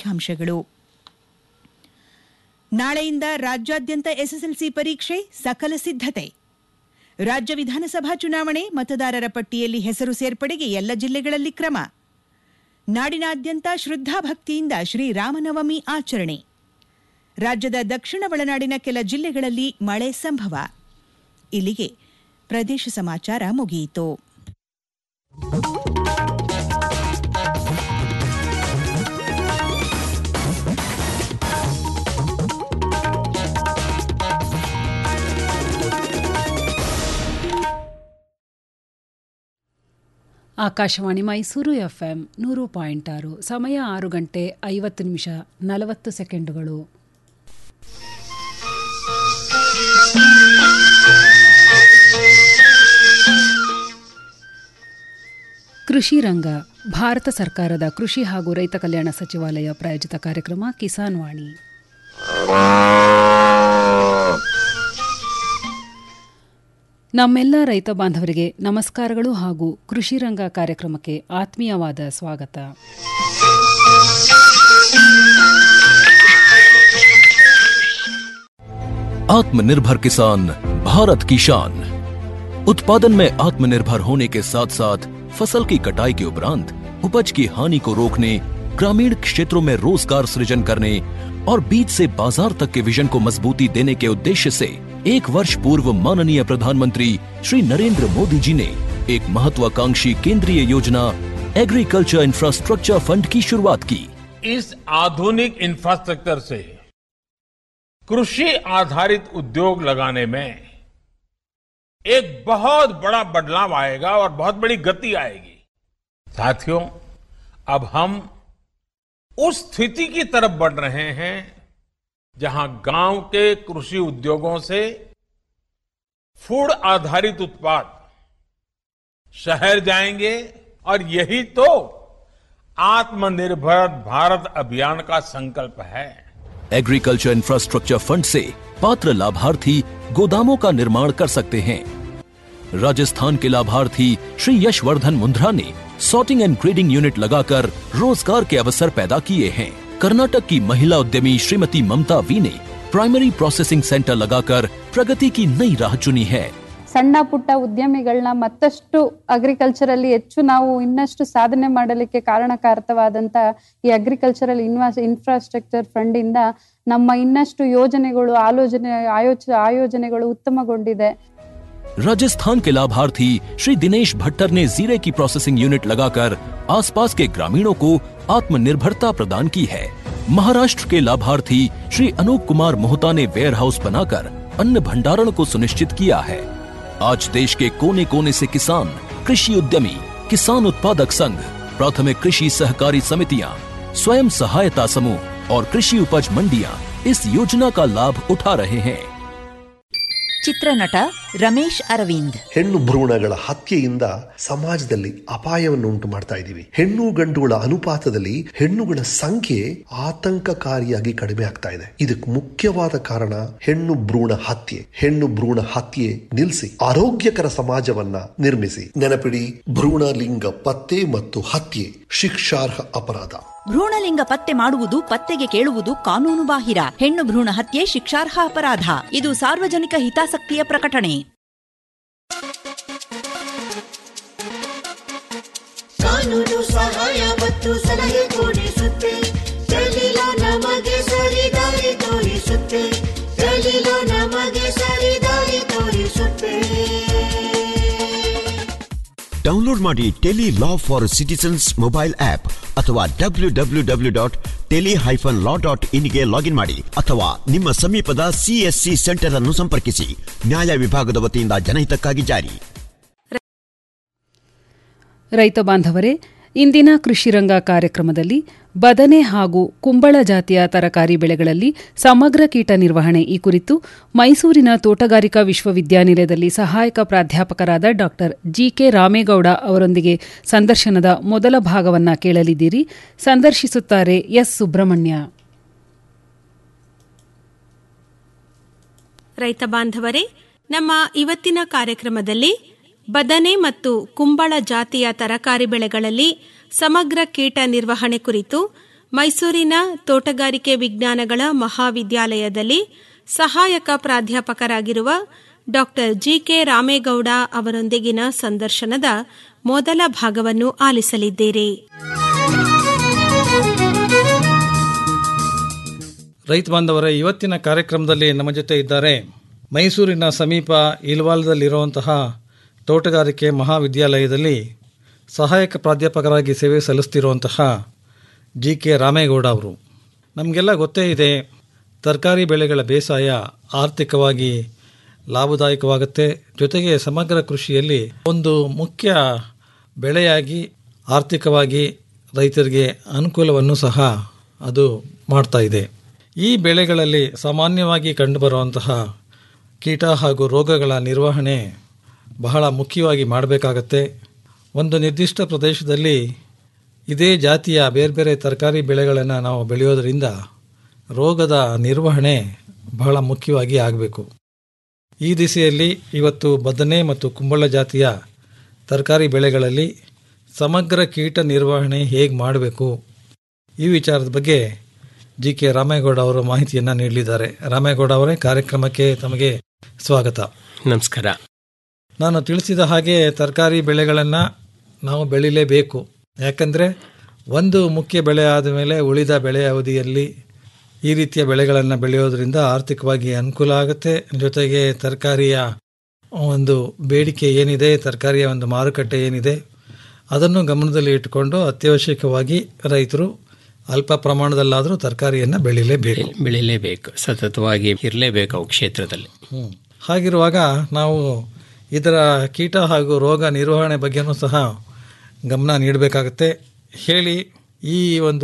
ಮುಖ್ಯಾಂಶಗಳು ನಾಳೆಯಿಂದ ರಾಜ್ಯಾದ್ಯಂತ ಎಸ್ಎಸ್ಎಲ್ಸಿ ಪರೀಕ್ಷೆ ಸಕಲ ಸಿದ್ಧತೆ ರಾಜ್ಯ ವಿಧಾನಸಭಾ ಚುನಾವಣೆ ಮತದಾರರ ಪಟ್ಟಿಯಲ್ಲಿ ಹೆಸರು ಸೇರ್ಪಡೆಗೆ ಎಲ್ಲ ಜಿಲ್ಲೆಗಳಲ್ಲಿ ಕ್ರಮ ನಾಡಿನಾದ್ಯಂತ ಶ್ರದ್ಧಾಭಕ್ತಿಯಿಂದ ಶ್ರೀರಾಮನವಮಿ ಆಚರಣೆ ರಾಜ್ಯದ ದಕ್ಷಿಣ ಒಳನಾಡಿನ ಕೆಲ ಜಿಲ್ಲೆಗಳಲ್ಲಿ ಮಳೆ ಸಂಭವ ಇಲ್ಲಿಗೆ ಪ್ರದೇಶ ಸಮಾಚಾರ ಮುಗಿಯಿತು ಆಕಾಶವಾಣಿ ಮೈಸೂರು ಎಫ್ಎಂ ನೂರು ಪಾಯಿಂಟ್ ಆರು ಸಮಯ ಆರು ಗಂಟೆ ಐವತ್ತು ನಿಮಿಷ ನಲವತ್ತು ಸೆಕೆಂಡುಗಳು ಕೃಷಿ ರಂಗ ಭಾರತ ಸರ್ಕಾರದ ಕೃಷಿ ಹಾಗೂ ರೈತ ಕಲ್ಯಾಣ ಸಚಿವಾಲಯ ಪ್ರಾಯೋಜಿತ ಕಾರ್ಯಕ್ರಮ ಕಿಸಾನ್ ವಾಣಿ ನಮ್ಮೆಲ್ಲ ರೈತ ಬಾಂಧವರಿಗೆ ನಮಸ್ಕಾರಗಳು ಹಾಗೂ ಕೃಷಿ ರಂಗ ಕಾರ್ಯಕ್ರಮಕ್ಕೆ ಆತ್ಮೀಯವಾದ ಸ್ವಾಗತ आत्मनिर्भर किसान भारत की शान उत्पादन में आत्मनिर्भर होने के साथ साथ फसल की कटाई के उपरांत उपज की हानि को रोकने ग्रामीण क्षेत्रों में रोजगार सृजन करने और बीज से बाजार तक के विजन को मजबूती देने के उद्देश्य से एक वर्ष पूर्व माननीय प्रधानमंत्री श्री नरेंद्र मोदी जी ने एक महत्वाकांक्षी केंद्रीय योजना एग्रीकल्चर इंफ्रास्ट्रक्चर फंड की शुरुआत की इस आधुनिक इंफ्रास्ट्रक्चर से कृषि आधारित उद्योग लगाने में एक बहुत बड़ा बदलाव आएगा और बहुत बड़ी गति आएगी साथियों अब हम उस स्थिति की तरफ बढ़ रहे हैं जहां गांव के कृषि उद्योगों से फूड आधारित उत्पाद शहर जाएंगे और यही तो आत्मनिर्भर भारत अभियान का संकल्प है एग्रीकल्चर इंफ्रास्ट्रक्चर फंड से पात्र लाभार्थी गोदामों का निर्माण कर सकते हैं राजस्थान के लाभार्थी श्री यशवर्धन मुंद्रा ने सॉर्टिंग एंड ग्रेडिंग यूनिट लगाकर रोजगार के अवसर पैदा किए हैं कर्नाटक की महिला उद्यमी श्रीमती ममता वी ने प्राइमरी प्रोसेसिंग सेंटर लगाकर प्रगति की नई राह चुनी है ಸಣ್ಣ ಪುಟ್ಟ ಉದ್ಯಮಿಗಳನ್ನ ಮತ್ತಷ್ಟು ಅಗ್ರಿಕಲ್ಚರಲ್ಲಿ ಹೆಚ್ಚು ನಾವು ಇನ್ನಷ್ಟು ಸಾಧನೆ ಮಾಡಲಿಕ್ಕೆ ಕಾರಣಕಾರಕವಾದಂತ ಈ ಅಗ್ರಿಕಲ್ಚರಲ್ ಇನ್ವಾಸ್ ಇನ್ಫ್ರಾಸ್ಟ್ರಕ್ಚರ್ ಫಂಡ್ ಇಂದ ನಮ್ಮ ಇನ್ನಷ್ಟು ಯೋಜನೆಗಳು ಆಲೋಚನೆ ಆಯೋಚ ಆಯೋಜನೆಗಳು ಉತ್ತಮಗೊಂಡಿದೆ राजस्थान के लाभार्थी श्री दिनेश भट्टर ने जीरे की प्रोसेसिंग यूनिट लगाकर आसपास के ग्रामीणों को आत्मनिर्भरता प्रदान की है महाराष्ट्र के लाभार्थी श्री अनूप कुमार मोहता ने वेयर हाउस बनाकर अन्न भंडारण को सुनिश्चित किया है आज देश के कोने कोने से किसान कृषि उद्यमी किसान उत्पादक संघ प्राथमिक कृषि सहकारी समितियां स्वयं सहायता समूह और कृषि उपज मंडियां इस योजना का लाभ उठा रहे हैं ಚಿತ್ರನಟ ರಮೇಶ್ ಅರವಿಂದ್ ಹೆಣ್ಣು ಭ್ರೂಣಗಳ ಹತ್ಯೆಯಿಂದ ಸಮಾಜದಲ್ಲಿ ಅಪಾಯವನ್ನು ಉಂಟು ಮಾಡ್ತಾ ಇದ್ದೀವಿ ಹೆಣ್ಣು ಗಂಡುಗಳ ಅನುಪಾತದಲ್ಲಿ ಹೆಣ್ಣುಗಳ ಸಂಖ್ಯೆ ಆತಂಕಕಾರಿಯಾಗಿ ಕಡಿಮೆ ಆಗ್ತಾ ಇದೆ ಇದಕ್ಕೆ ಮುಖ್ಯವಾದ ಕಾರಣ ಹೆಣ್ಣು ಭ್ರೂಣ ಹತ್ಯೆ ಹೆಣ್ಣು ಭ್ರೂಣ ಹತ್ಯೆ ನಿಲ್ಲಿಸಿ ಆರೋಗ್ಯಕರ ಸಮಾಜವನ್ನ ನಿರ್ಮಿಸಿ ನೆನಪಿಡಿ ಭ್ರೂಣ ಲಿಂಗ ಪತ್ತೆ ಮತ್ತು ಹತ್ಯೆ ಶಿಕ್ಷಾರ್ಹ ಅಪರಾಧ ಭ್ರೂಣಲಿಂಗ ಪತ್ತೆ ಮಾಡುವುದು ಪತ್ತೆಗೆ ಕೇಳುವುದು ಕಾನೂನು ಬಾಹಿರ ಹೆಣ್ಣು ಭ್ರೂಣ ಹತ್ಯೆ ಶಿಕ್ಷಾರ್ಹ ಅಪರಾಧ ಇದು ಸಾರ್ವಜನಿಕ ಹಿತಾಸಕ್ತಿಯ ಪ್ರಕಟಣೆ ಕಾನೂನು ಸಹಾಯ ಮತ್ತು ಸಲಹೆ ಕೊಡಿಸುತ್ತೆ ದಲಿಲ ನಮಗೆ ಸರಿದಾರಿ ತೋರಿಸುತ್ತೆ ದಲಿಲ ನಮಗೆ ಸರಿದಾರಿ ತೋರಿಸುತ್ತೆ ಡೌನ್ಲೋಡ್ ಮಾಡಿ tele law for citizens mobile app ಅಥವಾ W W W dot tele hyphen law dot ಇನ್ಗೆ ಲಾಗಿನ್ ಮಾಡಿ ಅಥವಾ ನಿಮ್ಮ ಸಮೀಪದ ಸಿಎಸ್ಸಿ ಸೆಂಟರ್ ಅನ್ನು ಸಂಪರ್ಕಿಸಿ ನ್ಯಾಯ ವಿಭಾಗದ ವತಿಯಿಂದ ಜನಹಿತಕ್ಕಾಗಿ ಜಾರಿ ರೈತ ಬಾಂಧವರೇ ಇಂದಿನ ಕೃಷಿರಂಗ ಕಾರ್ಯಕ್ರಮದಲ್ಲಿ ಬದನೆ ಹಾಗೂ ಕುಂಬಳ ಜಾತಿಯ ತರಕಾರಿ ಬೆಳೆಗಳಲ್ಲಿ ಸಮಗ್ರ ಕೀಟ ನಿರ್ವಹಣೆ ಈ ಕುರಿತು ಮೈಸೂರಿನ ತೋಟಗಾರಿಕಾ ವಿಶ್ವವಿದ್ಯಾನಿಲಯದಲ್ಲಿ ಸಹಾಯಕ ಪ್ರಾಧ್ಯಾಪಕರಾದ ಡಾ ಜಿಕೆ ರಾಮೇಗೌಡ ಅವರೊಂದಿಗೆ ಸಂದರ್ಶನದ ಮೊದಲ ಭಾಗವನ್ನ ಕೇಳಲಿದ್ದೀರಿ ಸಂದರ್ಶಿಸುತ್ತಾರೆ ಎಸ್ ಸುಬ್ರಹ್ಮಣ್ಯ ರೈತ ಬಾಂಧವರೇ ನಮ್ಮ ಇವತ್ತಿನ ಕಾರ್ಯಕ್ರಮದಲ್ಲಿ ಬದನೆ ಮತ್ತು ಕುಂಬಳ ಜಾತಿಯ ತರಕಾರಿ ಬೆಳೆಗಳಲ್ಲಿ ಸಮಗ್ರ ಕೀಟ ನಿರ್ವಹಣೆ ಕುರಿತು ಮೈಸೂರಿನ ತೋಟಗಾರಿಕೆ ವಿಜ್ಞಾನಗಳ ಮಹಾವಿದ್ಯಾಲಯದಲ್ಲಿ ಸಹಾಯಕ ಪ್ರಾಧ್ಯಾಪಕರಾಗಿರುವ ಡಾಕ್ಟರ್ ಜಿಕೆ ರಾಮೇಗೌಡ ಅವರೊಂದಿಗಿನ ಸಂದರ್ಶನದ ಮೊದಲ ಭಾಗವನ್ನು ಆಲಿಸಲಿದ್ದೀರಿ ರೈತ ಬಾಂಧವರ ಇವತ್ತಿನ ಕಾರ್ಯಕ್ರಮದಲ್ಲಿ ನಮ್ಮ ಜೊತೆ ಇದ್ದಾರೆ ಮೈಸೂರಿನ ಸಮೀಪ ಇಲ್ವಾಲದಲ್ಲಿರುವಂತಹ ತೋಟಗಾರಿಕೆ ಮಹಾವಿದ್ಯಾಲಯದಲ್ಲಿ ಸಹಾಯಕ ಪ್ರಾಧ್ಯಾಪಕರಾಗಿ ಸೇವೆ ಸಲ್ಲಿಸ್ತಿರುವಂತಹ ಜಿ ಕೆ ರಾಮೇಗೌಡ ಅವರು ನಮಗೆಲ್ಲ ಗೊತ್ತೇ ಇದೆ ತರಕಾರಿ ಬೆಳೆಗಳ ಬೇಸಾಯ ಆರ್ಥಿಕವಾಗಿ ಲಾಭದಾಯಕವಾಗುತ್ತೆ ಜೊತೆಗೆ ಸಮಗ್ರ ಕೃಷಿಯಲ್ಲಿ ಒಂದು ಮುಖ್ಯ ಬೆಳೆಯಾಗಿ ಆರ್ಥಿಕವಾಗಿ ರೈತರಿಗೆ ಅನುಕೂಲವನ್ನು ಸಹ ಅದು ಮಾಡ್ತಾ ಇದೆ ಈ ಬೆಳೆಗಳಲ್ಲಿ ಸಾಮಾನ್ಯವಾಗಿ ಕಂಡುಬರುವಂತಹ ಕೀಟ ಹಾಗೂ ರೋಗಗಳ ನಿರ್ವಹಣೆ ಬಹಳ ಮುಖ್ಯವಾಗಿ ಮಾಡಬೇಕಾಗತ್ತೆ ಒಂದು ನಿರ್ದಿಷ್ಟ ಪ್ರದೇಶದಲ್ಲಿ ಇದೇ ಜಾತಿಯ ಬೇರೆ ಬೇರೆ ತರಕಾರಿ ಬೆಳೆಗಳನ್ನು ನಾವು ಬೆಳೆಯೋದರಿಂದ ರೋಗದ ನಿರ್ವಹಣೆ ಬಹಳ ಮುಖ್ಯವಾಗಿ ಆಗಬೇಕು ಈ ದಿಸೆಯಲ್ಲಿ ಇವತ್ತು ಬದನೆ ಮತ್ತು ಕುಂಬಳ ಜಾತಿಯ ತರಕಾರಿ ಬೆಳೆಗಳಲ್ಲಿ ಸಮಗ್ರ ಕೀಟ ನಿರ್ವಹಣೆ ಹೇಗೆ ಮಾಡಬೇಕು ಈ ವಿಚಾರದ ಬಗ್ಗೆ ಜಿ ಕೆ ರಾಮೇಗೌಡ ಅವರು ಮಾಹಿತಿಯನ್ನು ನೀಡಲಿದ್ದಾರೆ ರಾಮೇಗೌಡ ಅವರೇ ಕಾರ್ಯಕ್ರಮಕ್ಕೆ ತಮಗೆ ಸ್ವಾಗತ ನಮಸ್ಕಾರ ನಾನು ತಿಳಿಸಿದ ಹಾಗೆ ತರಕಾರಿ ಬೆಳೆಗಳನ್ನು ನಾವು ಬೆಳಿಲೇಬೇಕು ಯಾಕಂದರೆ ಒಂದು ಮುಖ್ಯ ಬೆಳೆ ಆದ ಮೇಲೆ ಉಳಿದ ಬೆಳೆ ಅವಧಿಯಲ್ಲಿ ಈ ರೀತಿಯ ಬೆಳೆಗಳನ್ನು ಬೆಳೆಯೋದ್ರಿಂದ ಆರ್ಥಿಕವಾಗಿ ಅನುಕೂಲ ಆಗುತ್ತೆ ಜೊತೆಗೆ ತರಕಾರಿಯ ಒಂದು ಬೇಡಿಕೆ ಏನಿದೆ ತರಕಾರಿಯ ಒಂದು ಮಾರುಕಟ್ಟೆ ಏನಿದೆ ಅದನ್ನು ಗಮನದಲ್ಲಿ ಇಟ್ಟುಕೊಂಡು ಅತ್ಯವಶ್ಯಕವಾಗಿ ರೈತರು ಅಲ್ಪ ಪ್ರಮಾಣದಲ್ಲಾದರೂ ತರಕಾರಿಯನ್ನು ಬೆಳಿಲೇಬೇಕು ಬೆಳಿಲೇಬೇಕು ಸತತವಾಗಿ ಇರಲೇಬೇಕು ಅವು ಕ್ಷೇತ್ರದಲ್ಲಿ ಹ್ಮ್. ಹಾಗಿರುವಾಗ ನಾವು ಇದರ ಕೀಟ ಹಾಗೂ ರೋಗ ನಿರ್ವಹಣೆ ಬಗ್ಗೆನೂ ಸಹ ಗಮನ ನೀಡಬೇಕಾಗತ್ತೆ ಹೇಳಿ ಈ ಒಂದು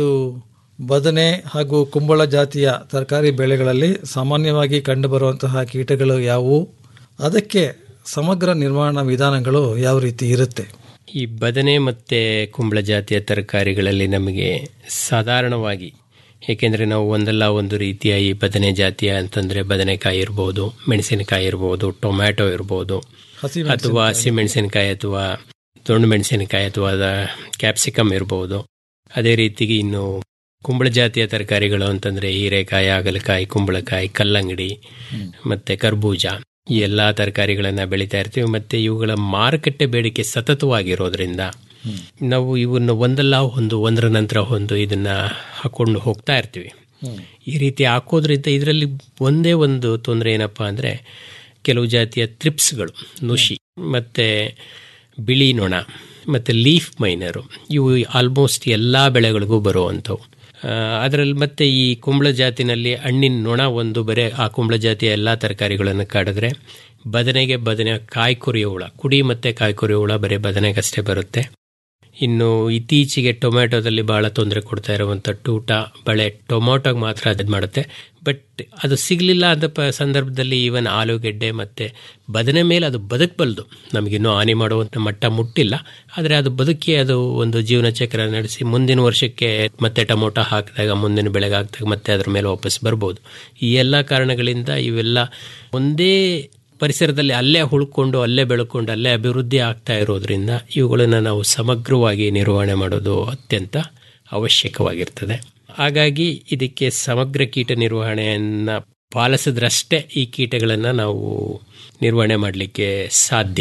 ಬದನೆ ಹಾಗೂ ಕುಂಬಳ ಜಾತಿಯ ತರಕಾರಿ ಬೆಳೆಗಳಲ್ಲಿ ಸಾಮಾನ್ಯವಾಗಿ ಕಂಡುಬರುವಂತಹ ಕೀಟಗಳು ಯಾವುವು ಅದಕ್ಕೆ ಸಮಗ್ರ ನಿರ್ವಹಣಾ ವಿಧಾನಗಳು ಯಾವ ರೀತಿ ಇರುತ್ತೆ ಈ ಬದನೆ ಮತ್ತು ಕುಂಬಳ ಜಾತಿಯ ತರಕಾರಿಗಳಲ್ಲಿ ನಮಗೆ ಸಾಧಾರಣವಾಗಿ ಏಕೆಂದರೆ ನಾವು ಒಂದಲ್ಲ ಒಂದು ರೀತಿಯ ಈ ಬದನೆ ಜಾತಿಯ ಅಂತಂದರೆ ಬದನೆಕಾಯಿ ಇರ್ಬೋದು ಮೆಣಸಿನಕಾಯಿ ಇರ್ಬೋದು ಟೊಮ್ಯಾಟೊ ಇರ್ಬೋದು ಹಸಿ ಅಥವಾ ಹಸಿಮೆಣಸಿನಕಾಯಿ ಅಥವಾ ದೊಣ್ಣು ಮೆಣಸಿನಕಾಯಿ ಅಥವಾ ಕ್ಯಾಪ್ಸಿಕಮ್ ಇರ್ಬೋದು ಅದೇ ರೀತಿಗೆ ಇನ್ನು ಕುಂಬಳ ಜಾತಿಯ ತರಕಾರಿಗಳು ಅಂತಂದರೆ ಹೀರೆಕಾಯಿ ಹಾಗಲಕಾಯಿ ಕುಂಬಳಕಾಯಿ ಕಲ್ಲಂಗಡಿ ಮತ್ತು ಕರ್ಬೂಜ ಈ ಎಲ್ಲ ತರಕಾರಿಗಳನ್ನು ಬೆಳೀತಾ ಇರ್ತೀವಿ ಮತ್ತು ಇವುಗಳ ಮಾರುಕಟ್ಟೆ ಬೇಡಿಕೆ ಸತತವಾಗಿರೋದ್ರಿಂದ ನಾವು ಇವನ್ನು ಒಂದಲ್ಲ ಒಂದು ಒಂದರ ನಂತರ ಒಂದು ಇದನ್ನು ಹಾಕೊಂಡು ಹೋಗ್ತಾ ಇರ್ತೀವಿ ಈ ರೀತಿ ಹಾಕೋದ್ರಿಂದ ಇದರಲ್ಲಿ ಒಂದೇ ಒಂದು ತೊಂದರೆ ಏನಪ್ಪ ಅಂದರೆ ಕೆಲವು ಜಾತಿಯ ತ್ರಿಪ್ಸ್ಗಳು ನುಷಿ ಮತ್ತು ಬಿಳಿ ನೊಣ ಮತ್ತು ಲೀಫ್ ಮೈನರು ಇವು ಆಲ್ಮೋಸ್ಟ್ ಎಲ್ಲ ಬೆಳೆಗಳಿಗೂ ಬರುವಂಥವು ಅದರಲ್ಲಿ ಮತ್ತೆ ಈ ಕುಂಬಳ ಜಾತಿನಲ್ಲಿ ಹಣ್ಣಿನ ನೊಣ ಒಂದು ಬರೀ ಆ ಕುಂಬಳ ಜಾತಿಯ ಎಲ್ಲ ತರಕಾರಿಗಳನ್ನು ಕಾಡಿದ್ರೆ ಬದನೆಗೆ ಬದನೆ ಕಾಯಿ ಕೊರಿಯೋ ಹುಳ ಕುಡಿ ಮತ್ತು ಕಾಯಿ ಕೊರಿಯೋ ಹುಳ ಬರೀ ಬದನೆಗಷ್ಟೇ ಬರುತ್ತೆ ಇನ್ನು ಇತ್ತೀಚೆಗೆ ಟೊಮ್ಯಾಟೊದಲ್ಲಿ ಭಾಳ ತೊಂದರೆ ಕೊಡ್ತಾ ಇರುವಂಥ ಟೂಟ ಬಳೆ ಟೊಮೊಟೊಗೆ ಮಾತ್ರ ಅದು ಮಾಡುತ್ತೆ ಬಟ್ ಅದು ಸಿಗಲಿಲ್ಲ ಅಂತ ಪ ಸಂದರ್ಭದಲ್ಲಿ ಈವನ್ ಆಲೂಗೆಡ್ಡೆ ಮತ್ತು ಬದನೆ ಮೇಲೆ ಅದು ಬದುಕಬಲ್ದು ನಮಗಿನ್ನೂ ಹಾನಿ ಮಾಡುವಂಥ ಮಟ್ಟ ಮುಟ್ಟಿಲ್ಲ ಆದರೆ ಅದು ಬದುಕಿ ಅದು ಒಂದು ಜೀವನ ಚಕ್ರ ನಡೆಸಿ ಮುಂದಿನ ವರ್ಷಕ್ಕೆ ಮತ್ತೆ ಟೊಮೊಟೊ ಹಾಕಿದಾಗ ಮುಂದಿನ ಬೆಳೆಗೆ ಹಾಕಿದಾಗ ಮತ್ತೆ ಅದ್ರ ಮೇಲೆ ವಾಪಸ್ ಬರ್ಬೋದು ಈ ಎಲ್ಲ ಕಾರಣಗಳಿಂದ ಇವೆಲ್ಲ ಒಂದೇ ಪರಿಸರದಲ್ಲಿ ಅಲ್ಲೇ ಉಳ್ಕೊಂಡು ಅಲ್ಲೇ ಬೆಳ್ಕೊಂಡು ಅಲ್ಲೇ ಅಭಿವೃದ್ಧಿ ಆಗ್ತಾ ಇರೋದ್ರಿಂದ ಇವುಗಳನ್ನು ನಾವು ಸಮಗ್ರವಾಗಿ ನಿರ್ವಹಣೆ ಮಾಡೋದು ಅತ್ಯಂತ ಅವಶ್ಯಕವಾಗಿರ್ತದೆ ಹಾಗಾಗಿ ಇದಕ್ಕೆ ಸಮಗ್ರ ಕೀಟ ನಿರ್ವಹಣೆಯನ್ನು ಪಾಲಿಸಿದ್ರಷ್ಟೇ ಈ ಕೀಟಗಳನ್ನು ನಾವು ನಿರ್ವಹಣೆ ಮಾಡಲಿಕ್ಕೆ ಸಾಧ್ಯ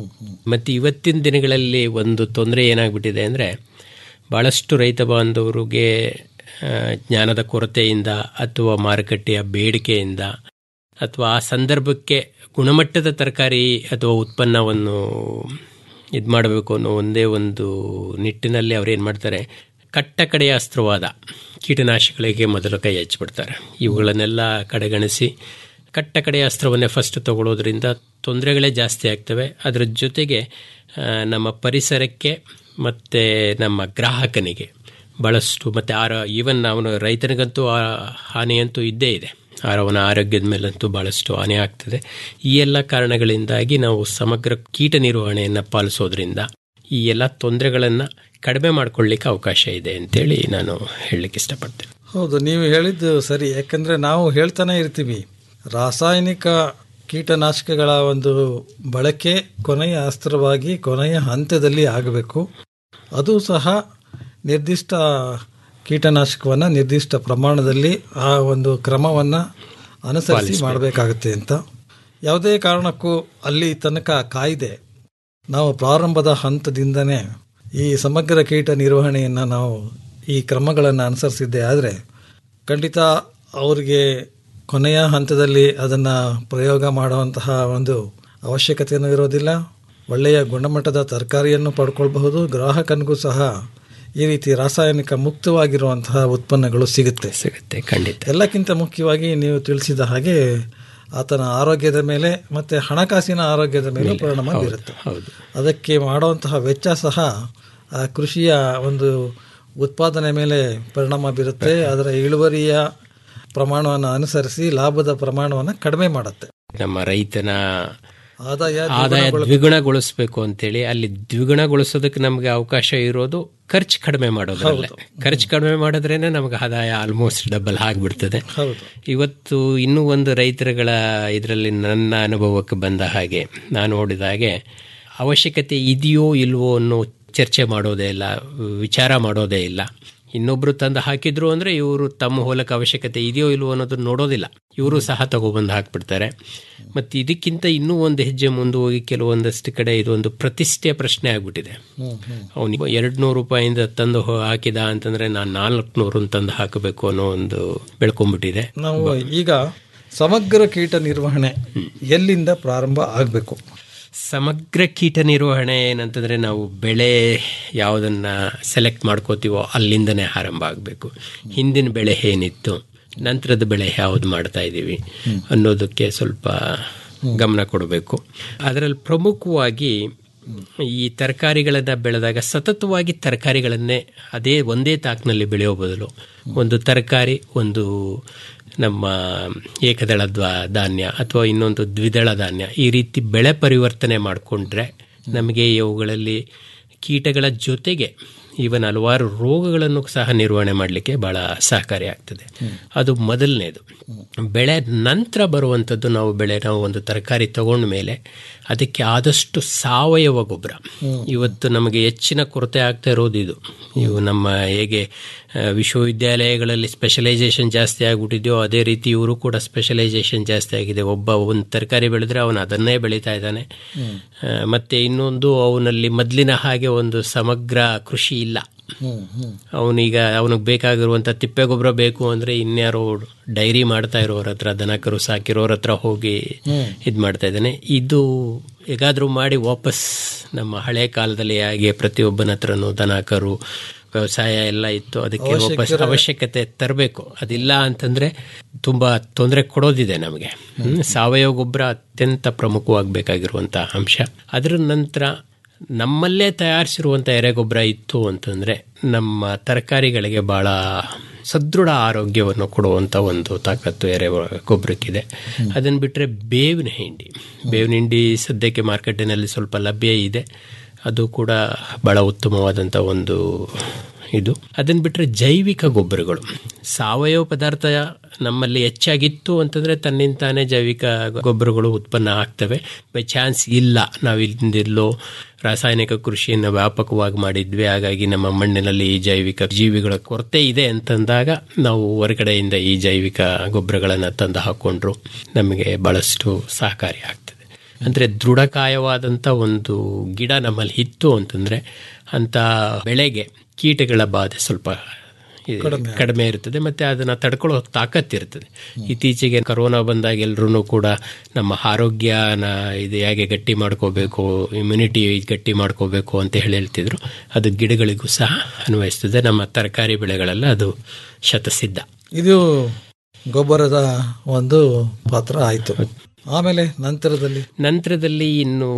ಮತ್ತು ಇವತ್ತಿನ ದಿನಗಳಲ್ಲಿ ಒಂದು ತೊಂದರೆ ಏನಾಗ್ಬಿಟ್ಟಿದೆ ಅಂದರೆ ಭಾಳಷ್ಟು ರೈತ ಬಾಂಧವರಿಗೆ ಆ, ಜ್ಞಾನದ ಕೊರತೆಯಿಂದ ಅಥವಾ ಮಾರುಕಟ್ಟೆಯ ಬೇಡಿಕೆಯಿಂದ ಅಥವಾ ಆ ಸಂದರ್ಭಕ್ಕೆ ಗುಣಮಟ್ಟದ ತರಕಾರಿ ಅಥವಾ ಉತ್ಪನ್ನವನ್ನು ಇದು ಮಾಡಬೇಕು ಅನ್ನೋ ಒಂದೇ ಒಂದು ನಿಟ್ಟಿನಲ್ಲಿ ಅವ್ರು ಏನು ಮಾಡ್ತಾರೆ ಕಟ್ಟ ಕಡೆಯ ಅಸ್ತ್ರವಾದ ಕೀಟನಾಶಕಗಳಿಗೆ ಮೊದಲು ಕೈ ಹಚ್ಚಿಬಿಡ್ತಾರೆ ಇವುಗಳನ್ನೆಲ್ಲ ಕಡೆಗಣಿಸಿ ಕಟ್ಟ ಕಡೆಯ ಅಸ್ತ್ರವನ್ನೇ ಫಸ್ಟ್ ತಗೊಳ್ಳೋದ್ರಿಂದ ತೊಂದರೆಗಳೇ ಜಾಸ್ತಿ ಆಗ್ತವೆ ಅದರ ಜೊತೆಗೆ ಆ, ನಮ್ಮ ಪರಿಸರಕ್ಕೆ ಮತ್ತು ನಮ್ಮ ಗ್ರಾಹಕನಿಗೆ ಭಾಳಷ್ಟು ಮತ್ತು ಆರ ಈವನ್ ಅವನು ರೈತನಿಗಂತೂ ಆ ಹಾನಿಯಂತೂ ಇದ್ದೇ ಇದೆ ಆರ ಅವನ ಆರೋಗ್ಯದ ಮೇಲಂತೂ ಭಾಳಷ್ಟು ಹಾನಿ ಆಗ್ತದೆ ಈ ಎಲ್ಲ ಕಾರಣಗಳಿಂದಾಗಿ ನಾವು ಸಮಗ್ರ ಕೀಟ ನಿರ್ವಹಣೆಯನ್ನು ಪಾಲಿಸೋದ್ರಿಂದ ಈ ಎಲ್ಲ ತೊಂದರೆಗಳನ್ನು ಕಡಿಮೆ ಮಾಡ್ಕೊಳ್ಳಿಕ್ಕೆ ಅವಕಾಶ ಇದೆ ಅಂತೇಳಿ ನಾನು ಹೇಳಲಿಕ್ಕೆ ಇಷ್ಟಪಡ್ತೇನೆ ಹೌದು ನೀವು ಹೇಳಿದ್ದು ಸರಿ ಯಾಕಂದರೆ ನಾವು ಹೇಳ್ತಾನೆ ಇರ್ತೀವಿ ರಾಸಾಯನಿಕ ಕೀಟನಾಶಕಗಳ ಒಂದು ಬಳಕೆ ಕೊನೆಯ ಅಸ್ತ್ರವಾಗಿ ಕೊನೆಯ ಹಂತದಲ್ಲಿ ಆಗಬೇಕು ಅದು ಸಹ ನಿರ್ದಿಷ್ಟ ಕೀಟನಾಶಕವನ್ನು ನಿರ್ದಿಷ್ಟ ಪ್ರಮಾಣದಲ್ಲಿ ಆ ಒಂದು ಕ್ರಮವನ್ನು ಅನುಸರಿಸಿ ಪಾಲಿಸ್ಬೇಕು. ಮಾಡಬೇಕಾಗುತ್ತೆ ಅಂತ ಯಾವುದೇ ಕಾರಣಕ್ಕೂ ಅಲ್ಲಿ ತನಕ ಕಾಯ್ದೆ ನಾವು ಪ್ರಾರಂಭದ ಹಂತದಿಂದನೇ ಈ ಸಮಗ್ರ ಕೀಟ ನಿರ್ವಹಣೆಯನ್ನು ನಾವು ಈ ಕ್ರಮಗಳನ್ನು ಅನುಸರಿಸಿದ್ದೇ ಆದರೆ ಖಂಡಿತ ಅವರಿಗೆ ಕೊನೆಯ ಹಂತದಲ್ಲಿ ಅದನ್ನು ಪ್ರಯೋಗ ಮಾಡುವಂತಹ ಒಂದು ಅವಶ್ಯಕತೆಯೂ ಇರೋದಿಲ್ಲ ಒಳ್ಳೆಯ ಗುಣಮಟ್ಟದ ತರಕಾರಿಯನ್ನು ಪಡ್ಕೊಳ್ಬಹುದು ಗ್ರಾಹಕನಿಗೂ ಸಹ ಈ ರೀತಿ ರಾಸಾಯನಿಕ ಮುಕ್ತವಾಗಿರುವಂತಹ ಉತ್ಪನ್ನಗಳು ಸಿಗುತ್ತೆ ಸಿಗುತ್ತೆ ಖಂಡಿತ ಎಲ್ಲಕ್ಕಿಂತ ಮುಖ್ಯವಾಗಿ ನೀವು ತಿಳಿಸಿದ ಹಾಗೆ ಆತನ ಆರೋಗ್ಯದ ಮೇಲೆ ಮತ್ತೆ ಹಣಕಾಸಿನ ಆರೋಗ್ಯದ ಮೇಲೆ ಪರಿಣಾಮ ಹೌದು, ಬೀರುತ್ತೆ ಹೌದು ಅದಕ್ಕೆ ಮಾಡುವಂತಹ ವೆಚ್ಚ ಸಹ ಆ ಕೃಷಿಯ ಒಂದು ಉತ್ಪಾದನೆ ಮೇಲೆ ಪರಿಣಾಮ ಬೀರುತ್ತೆ ಅದರ ಇಳುವರಿಯ ಪ್ರಮಾಣವನ್ನು ಅನುಸರಿಸಿ ಲಾಭದ ಪ್ರಮಾಣವನ್ನು ಕಡಿಮೆ ಮಾಡುತ್ತೆ ನಮ್ಮ ರೈತನ ಆದಾಯ ಆದಾಯ ದ್ವಿಗುಣಗೊಳ್ಳುತ್ತೆ. ದ್ವಿಗುಣಗೊಳಿಸಬೇಕು ಅಂತೇಳಿ ಅಲ್ಲಿ ದ್ವಿಗುಣಗೊಳಿಸೋದಕ್ಕೆ ನಮಗೆ ಅವಕಾಶ ಇರೋದು ಖರ್ಚು ಕಡಿಮೆ ಮಾಡೋದ್ರಲ್ಲೇ ಖರ್ಚು ಕಡಿಮೆ ಮಾಡಿದ್ರೇನೆ ನಮಗೆ ಆದಾಯ ಆಲ್ಮೋಸ್ಟ್ ಡಬಲ್ ಆಗಿಬಿಡ್ತದೆ ಹೌದು ಇವತ್ತು ಇನ್ನೂ ಒಂದು ರೈತರುಗಳ ಇದರಲ್ಲಿ ನನ್ನ ಅನುಭವಕ್ಕೆ ಬಂದ ಹಾಗೆ ನಾನು ನೋಡಿದ ಹಾಗೆ ಅವಶ್ಯಕತೆ ಇದೆಯೋ ಇಲ್ವೋ ಅನ್ನೋ ಚರ್ಚೆ ಮಾಡೋದೇ ಇಲ್ಲ ವಿಚಾರ ಮಾಡೋದೇ ಇಲ್ಲ ಇನ್ನೊಬ್ರು ತಂದು ಹಾಕಿದ್ರು ಅಂದ್ರೆ ಇವರು ತಮ್ಮ ಹೊಲಕ್ಕೆ ಅವಶ್ಯಕತೆ ಇದೆಯೋ ಇಲ್ವೋ ಅನ್ನೋದನ್ನ ನೋಡೋದಿಲ್ಲ ಇವರು ಸಹ ತಗೊಬಂದು ಹಾಕ್ಬಿಡ್ತಾರೆ ಮತ್ತು ಇದಕ್ಕಿಂತ ಇನ್ನೂ ಒಂದು ಹೆಜ್ಜೆ ಮುಂದೆ ಹೋಗಿ ಕೆಲವೊಂದಷ್ಟು ಕಡೆ ಇದೊಂದು ಪ್ರತಿಷ್ಠೆಯ ಪ್ರಶ್ನೆ ಆಗ್ಬಿಟ್ಟಿದೆ ಅವನಿಗೆ ಎರಡು ನೂರು ರೂಪಾಯಿಂದ ತಂದು ಹೊ- ಹಾಕಿದ ಅಂತಂದ್ರೆ ನಾನು ನಾಲ್ಕುನೂರು ತಂದು ಹಾಕಬೇಕು ಅನ್ನೋ ಒಂದು ಬೆಳ್ಕೊಂಡ್ಬಿಟ್ಟಿದೆ ನಾವು ಈಗ ಸಮಗ್ರ ಕೀಟ ನಿರ್ವಹಣೆ ಎಲ್ಲಿಂದ ಪ್ರಾರಂಭ ಆಗಬೇಕು ಸಮಗ್ರ ಕೀಟ ನಿರ್ವಹಣೆ ಏನಂತಂದ್ರೆ ನಾವು ಬೆಳೆ ಯಾವುದನ್ನ ಸೆಲೆಕ್ಟ್ ಮಾಡ್ಕೋತೀವೋ ಅಲ್ಲಿಂದನೇ ಆರಂಭ ಆಗಬೇಕು ಹಿಂದಿನ ಬೆಳೆ ಏನಿತ್ತು ನಂತರದ ಬೆಳೆ ಯಾವ್ದು ಮಾಡ್ತಾ ಇದ್ದೀವಿ ಅನ್ನೋದಕ್ಕೆ ಸ್ವಲ್ಪ ಗಮನ ಕೊಡಬೇಕು ಅದರಲ್ಲಿ ಪ್ರಮುಖವಾಗಿ ಈ ತರಕಾರಿಗಳನ್ನು ಬೆಳೆದಾಗ ಸತತವಾಗಿ ತರಕಾರಿಗಳನ್ನೇ ಅದೇ ಒಂದೇ ತಾಕ್ನಲ್ಲಿ ಬೆಳೆಯೋ ಬದಲು ಒಂದು ತರಕಾರಿ ಒಂದು ನಮ್ಮ ಏಕದಳ ದ್ವಾ ಧಾನ್ಯ ಅಥವಾ ಇನ್ನೊಂದು ದ್ವಿದಳ ಧಾನ್ಯ ಈ ರೀತಿ ಬೆಳೆ ಪರಿವರ್ತನೆ ಮಾಡಿಕೊಂಡ್ರೆ ನಮಗೆ ಇವುಗಳಲ್ಲಿ ಕೀಟಗಳ ಜೊತೆಗೆ ಈವನ್ ಹಲವಾರು ರೋಗಗಳನ್ನು ಸಹ ನಿರ್ವಹಣೆ ಮಾಡಲಿಕ್ಕೆ ಬಹಳ ಸಹಕಾರಿಯಾಗ್ತದೆ ಅದು ಮೊದಲನೇದು ಬೆಳೆ ನಂತರ ಬರುವಂಥದ್ದು ನಾವು ಬೆಳೆ ನಾವು ಒಂದು ತರಕಾರಿ ತಗೊಂಡ ಮೇಲೆ ಅದಕ್ಕೆ ಆದಷ್ಟು ಸಾವಯವ ಗೊಬ್ಬರ ಇವತ್ತು ನಮಗೆ ಹೆಚ್ಚಿನ ಕೊರತೆ ಆಗ್ತಾ ಇರೋದು ಇದು ಇವು ನಮ್ಮ ಹೇಗೆ ಆ, ವಿಶ್ವವಿದ್ಯಾಲಯಗಳಲ್ಲಿ ಸ್ಪೆಷಲೈಸೇಷನ್ ಜಾಸ್ತಿ ಆಗಿಬಿಟ್ಟಿದೆಯೋ ಅದೇ ರೀತಿ ಇವರು ಕೂಡ ಸ್ಪೆಷಲೈಸೇಷನ್ ಜಾಸ್ತಿ ಆಗಿದೆ ಒಬ್ಬ ಒಂದು ತರಕಾರಿ ಬೆಳೆದ್ರೆ ಅವನು ಅದನ್ನೇ ಬೆಳೀತಾ ಇದ್ದಾನೆ ಆ, ಮತ್ತೆ ಇನ್ನೊಂದು ಅವನಲ್ಲಿ ಮೊದಲಿನ ಹಾಗೆ ಒಂದು ಸಮಗ್ರ ಕೃಷಿ ಇಲ್ಲ ಅವನೀಗ ಅವನಿಗೆ ಬೇಕಾಗಿರುವಂಥ ತಿಪ್ಪೆ ಗೊಬ್ಬರ ಬೇಕು ಅಂದರೆ ಇನ್ಯಾರೋ ಡೈರಿ ಮಾಡ್ತಾ ಇರೋರ ಹತ್ರ ದನ ಕರು ಸಾಕಿರೋರ ಹತ್ರ ಹೋಗಿ ಇದು ಮಾಡ್ತಾ ಇದ್ದಾನೆ ಇದು ಹೇಗಾದರೂ ಮಾಡಿ ವಾಪಸ್ ನಮ್ಮ ಹಳೆ ಕಾಲದಲ್ಲಿ ಹೇಗೆ ಪ್ರತಿಯೊಬ್ಬನ ಹತ್ರನೂ ದನ ಕರು ವ್ಯವಸಾಯ ಎಲ್ಲ ಇತ್ತು ಅದಕ್ಕೆ ವಾಪಸ್ ಅವಶ್ಯಕತೆ ತರಬೇಕು ಅದಿಲ್ಲ ಅಂತಂದ್ರೆ ತುಂಬಾ ತೊಂದರೆ ಕೊಡೋದಿದೆ ನಮಗೆ ಹ್ಮ್. ಸಾವಯವ ಗೊಬ್ಬರ ಅತ್ಯಂತ ಪ್ರಮುಖವಾಗಬೇಕಾಗಿರುವಂಥ ಅಂಶ ಅದರ ನಂತರ ನಮ್ಮಲ್ಲೇ ತಯಾರಿಸಿರುವಂಥ ಎರೆಗೊಬ್ಬರ ಇತ್ತು ಅಂತಂದರೆ ನಮ್ಮ ತರಕಾರಿಗಳಿಗೆ ಭಾಳ ಸದೃಢ ಆರೋಗ್ಯವನ್ನು ಕೊಡುವಂಥ ಒಂದು ತಾಕತ್ತು ಎರೆ ಗೊಬ್ಬರಕ್ಕಿದೆ ಅದನ್ನು ಬಿಟ್ಟರೆ ಬೇವಿನ ಹಿಂಡಿ ಬೇವಿನ ಹಿಂಡಿ ಸದ್ಯಕ್ಕೆ ಮಾರ್ಕೆಟಿನಲ್ಲಿ ಸ್ವಲ್ಪ ಲಭ್ಯ ಇದೆ ಅದು ಕೂಡ ಭಾಳ ಉತ್ತಮವಾದಂಥ ಒಂದು ಇದು ಅದನ್ನು ಬಿಟ್ಟರೆ ಜೈವಿಕ ಗೊಬ್ಬರಗಳು ಸಾವಯವ ಪದಾರ್ಥ ನಮ್ಮಲ್ಲಿ ಹೆಚ್ಚಾಗಿತ್ತು ಅಂತಂದರೆ ತನ್ನಿಂತಾನೇ ಜೈವಿಕ ಗೊಬ್ಬರಗಳು ಉತ್ಪನ್ನ ಆಗ್ತವೆ ಬೈ ಚಾನ್ಸ್ ಇಲ್ಲ ನಾವು ಇಲ್ಲಿಂದೆಲ್ಲೋ ರಾಸಾಯನಿಕ ಕೃಷಿಯನ್ನು ವ್ಯಾಪಕವಾಗಿ ಮಾಡಿದ್ವಿ ಹಾಗಾಗಿ ನಮ್ಮ ಮಣ್ಣಿನಲ್ಲಿ ಈ ಜೈವಿಕ ಜೀವಿಗಳ ಕೊರತೆ ಇದೆ ಅಂತಂದಾಗ ನಾವು ಹೊರಗಡೆಯಿಂದ ಈ ಜೈವಿಕ ಗೊಬ್ಬರಗಳನ್ನು ತಂದು ಹಾಕ್ಕೊಂಡ್ರು ನಮಗೆ ಭಾಳಷ್ಟು ಸಹಕಾರಿ ಆಗ್ತದೆ ಅಂದರೆ ದೃಢಕಾಯವಾದಂಥ ಒಂದು ಗಿಡ ನಮ್ಮಲ್ಲಿ ಇತ್ತು ಅಂತಂದರೆ ಅಂಥ ಬೆಳೆಗೆ ಕೀಟಗಳ ಬಾಧೆ ಸ್ವಲ್ಪ ಇದು ಕಡಿಮೆ ಇರ್ತದೆ ಮತ್ತು ಅದನ್ನು ತಡ್ಕೊಳ್ಳೋ ತಾಕತ್ತಿರ್ತದೆ ಇತ್ತೀಚೆಗೆ ಕರೋನಾ ಬಂದಾಗ ಎಲ್ಲರೂ ಕೂಡ ನಮ್ಮ ಆರೋಗ್ಯನ ಇದು ಹೇಗೆ ಗಟ್ಟಿ ಮಾಡ್ಕೋಬೇಕು ಇಮ್ಯುನಿಟಿ ಗಟ್ಟಿ ಮಾಡ್ಕೋಬೇಕು ಅಂತ ಹೇಳಿ ಹೇಳ್ತಿದ್ರು ಅದು ಗಿಡಗಳಿಗೂ ಸಹ ಅನ್ವಯಿಸ್ತದೆ ನಮ್ಮ ತರಕಾರಿ ಬೆಳೆಗಳೆಲ್ಲ ಅದು ಶತಸಿದ್ಧ ಇದು ಗೊಬ್ಬರದ ಒಂದು ಪಾತ್ರ ಆಯಿತು ಆಮೇಲೆ ನಂತರದಲ್ಲಿ ನಂತರದಲ್ಲಿ ಇನ್ನು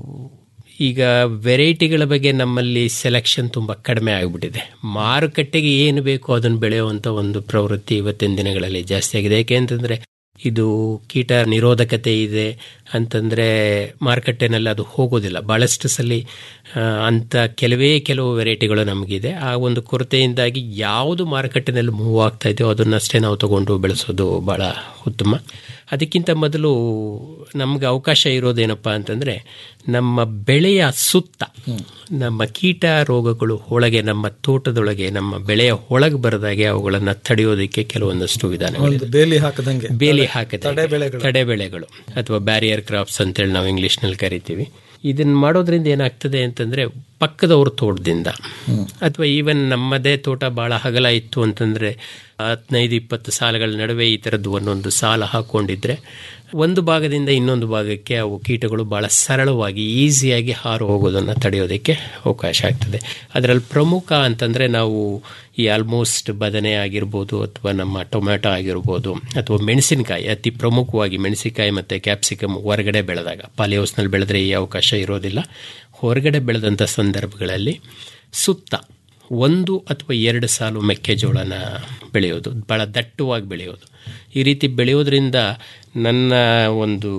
ಈಗ ವೆರೈಟಿಗಳ ಬಗ್ಗೆ ನಮ್ಮಲ್ಲಿ ಸೆಲೆಕ್ಷನ್ ತುಂಬ ಕಡಿಮೆ ಆಗಿಬಿಟ್ಟಿದೆ ಮಾರುಕಟ್ಟೆಗೆ ಏನು ಬೇಕೋ ಅದನ್ನು ಬೆಳೆಯುವಂಥ ಒಂದು ಪ್ರವೃತ್ತಿ ಇವತ್ತಿನ ದಿನಗಳಲ್ಲಿ ಜಾಸ್ತಿ ಆಗಿದೆ ಯಾಕೆಂತಂದರೆ ಇದು ಕೀಟ ನಿರೋಧಕತೆ ಇದೆ ಅಂತಂದರೆ ಮಾರುಕಟ್ಟೆನಲ್ಲಿ ಅದು ಹೋಗೋದಿಲ್ಲ ಭಾಳಷ್ಟು ಸಲ ಆ, ಅಂಥ ಕೆಲವೇ ಕೆಲವು ವೆರೈಟಿಗಳು ನಮಗಿದೆ ಆ ಒಂದು ಕೊರತೆಯಿಂದಾಗಿ ಯಾವುದು ಮಾರುಕಟ್ಟೆನಲ್ಲಿ ಮೂವ್ ಆಗ್ತಾ ಇದೆಯೋ ಅದನ್ನಷ್ಟೇ ನಾವು ತಗೊಂಡು ಬೆಳೆಸೋದು ಭಾಳ ಉತ್ತಮ ಅದಕ್ಕಿಂತ ಮೊದಲು ನಮಗೆ ಅವಕಾಶ ಇರೋದೇನಪ್ಪ ಅಂತಂದರೆ ನಮ್ಮ ಬೆಳೆಯ ಸುತ್ತ ನಮ್ಮ ಕೀಟ ರೋಗಗಳು ಒಳಗೆ ನಮ್ಮ ತೋಟದೊಳಗೆ ನಮ್ಮ ಬೆಳೆಯ ಒಳಗೆ ಬರದಾಗೆ ಅವುಗಳನ್ನು ತಡೆಯೋದಕ್ಕೆ ಕೆಲವೊಂದಷ್ಟು ವಿಧಾನಗಳು ಒಂದು ಬೇಲಿ ಹಾಕದಂಗೆ ಬೇಲಿ ಹಾಕದೆ ತಡೆ ಬೆಳೆಗಳು. ತಡೆ ಬೆಳೆಗಳು ಅಥವಾ ಬ್ಯಾರಿಯರ್ ಕ್ರಾಪ್ಸ್ ಅಂತೇಳಿ ನಾವು ಇಂಗ್ಲಿಷ್ನಲ್ಲಿ ಕರಿತೀವಿ ಇದನ್ನ ಮಾಡೋದ್ರಿಂದ ಏನಾಗ್ತದೆ ಅಂತಂದ್ರೆ ಪಕ್ಕದವ್ರ ತೋಟದಿಂದ ಅಥವಾ ಈವನ್ ನಮ್ಮದೇ ತೋಟ ಬಹಳ ಹಗಲ ಇತ್ತು ಅಂತಂದ್ರೆ ಹದಿನೈದು ಇಪ್ಪತ್ತು ಸಾಲಗಳ ನಡುವೆ ಈ ಥರದ್ದು ಒಂದೊಂದು ಸಾಲ ಹಾಕೊಂಡಿದ್ರೆ ಒಂದು ಭಾಗದಿಂದ ಇನ್ನೊಂದು ಭಾಗಕ್ಕೆ ಅವು ಕೀಟಗಳು ಬಹಳ ಸರಳವಾಗಿ ಈಸಿಯಾಗಿ ಹಾರು ಹೋಗೋದನ್ನು ತಡೆಯೋದಕ್ಕೆ ಅವಕಾಶ ಆಗ್ತದೆ ಅದರಲ್ಲಿ ಪ್ರಮುಖ ಅಂತಂದರೆ ನಾವು ಈ ಆಲ್ಮೋಸ್ಟ್ ಬದನೆ ಆಗಿರ್ಬೋದು ಅಥವಾ ನಮ್ಮ ಟೊಮ್ಯಾಟೊ ಆಗಿರ್ಬೋದು ಅಥವಾ ಮೆಣಸಿನಕಾಯಿ ಅತಿ ಪ್ರಮುಖವಾಗಿ ಮೆಣಸಿನಕಾಯಿ ಮತ್ತು ಕ್ಯಾಪ್ಸಿಕಮ್ ಹೊರಗಡೆ ಬೆಳೆದಾಗ ಪಾಲಿಹೌಸ್ನಲ್ಲಿ ಬೆಳೆದ್ರೆ ಈ ಅವಕಾಶ ಇರೋದಿಲ್ಲ ಹೊರಗಡೆ ಬೆಳೆದಂಥ ಸಂದರ್ಭಗಳಲ್ಲಿ ಸುತ್ತ ಒಂದು ಅಥವಾ ಎರಡು ಸಾಲು ಮೆಕ್ಕೆಜೋಳನ ಬೆಳೆಯೋದು ಭಾಳ ದಟ್ಟವಾಗಿ ಬೆಳೆಯೋದು ಈ ರೀತಿ ಬೆಳೆಯೋದ್ರಿಂದ ನನ್ನ ಒಂದು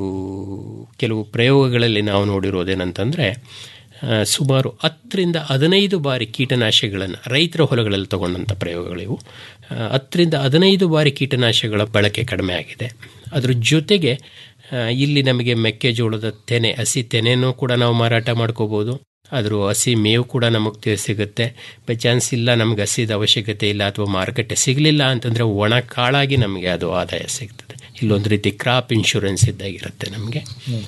ಕೆಲವು ಪ್ರಯೋಗಗಳಲ್ಲಿ ನಾವು ನೋಡಿರೋದೇನಂತಂದರೆ ಆ, ಸುಮಾರು ಹತ್ತರಿಂದ ಹದಿನೈದು ಬಾರಿ ಕೀಟನಾಶಕಗಳನ್ನು ರೈತರ ಹೊಲಗಳಲ್ಲಿ ತಗೊಂಡಂಥ ಪ್ರಯೋಗಗಳಿವು ಆ, ಹತ್ತರಿಂದ ಹದಿನೈದು ಬಾರಿ ಕೀಟನಾಶಕಗಳ ಬಳಕೆ ಕಡಿಮೆ ಆಗಿದೆ ಅದ್ರ ಜೊತೆಗೆ ಆ, ಇಲ್ಲಿ ನಮಗೆ ಮೆಕ್ಕೆಜೋಳದ ತೆನೆ ಹಸಿ ತೆನೆನೂ ಕೂಡ ನಾವು ಮಾರಾಟ ಮಾಡ್ಕೋಬೋದು ಅದ್ರ ಹಸಿ ಮೇವು ಕೂಡ ನಮಗೆ ಸಿಗುತ್ತೆ ಬೈ ಚಾನ್ಸ್ ಇಲ್ಲ ನಮ್ಗೆ ಹಸಿದ ಅವಶ್ಯಕತೆ ಇಲ್ಲ ಅಥವಾ ಮಾರುಕಟ್ಟೆ ಸಿಗಲಿಲ್ಲ ಅಂತಂದರೆ ಒಣ ಕಾಳಾಗಿ ನಮಗೆ ಅದು ಆದಾಯ ಸಿಗ್ತದೆ ಇಲ್ಲೊಂದು ರೀತಿ ಕ್ರಾಪ್ ಇನ್ಶೂರೆನ್ಸ್ ಇದ್ದಾಗಿರುತ್ತೆ ನಮಗೆ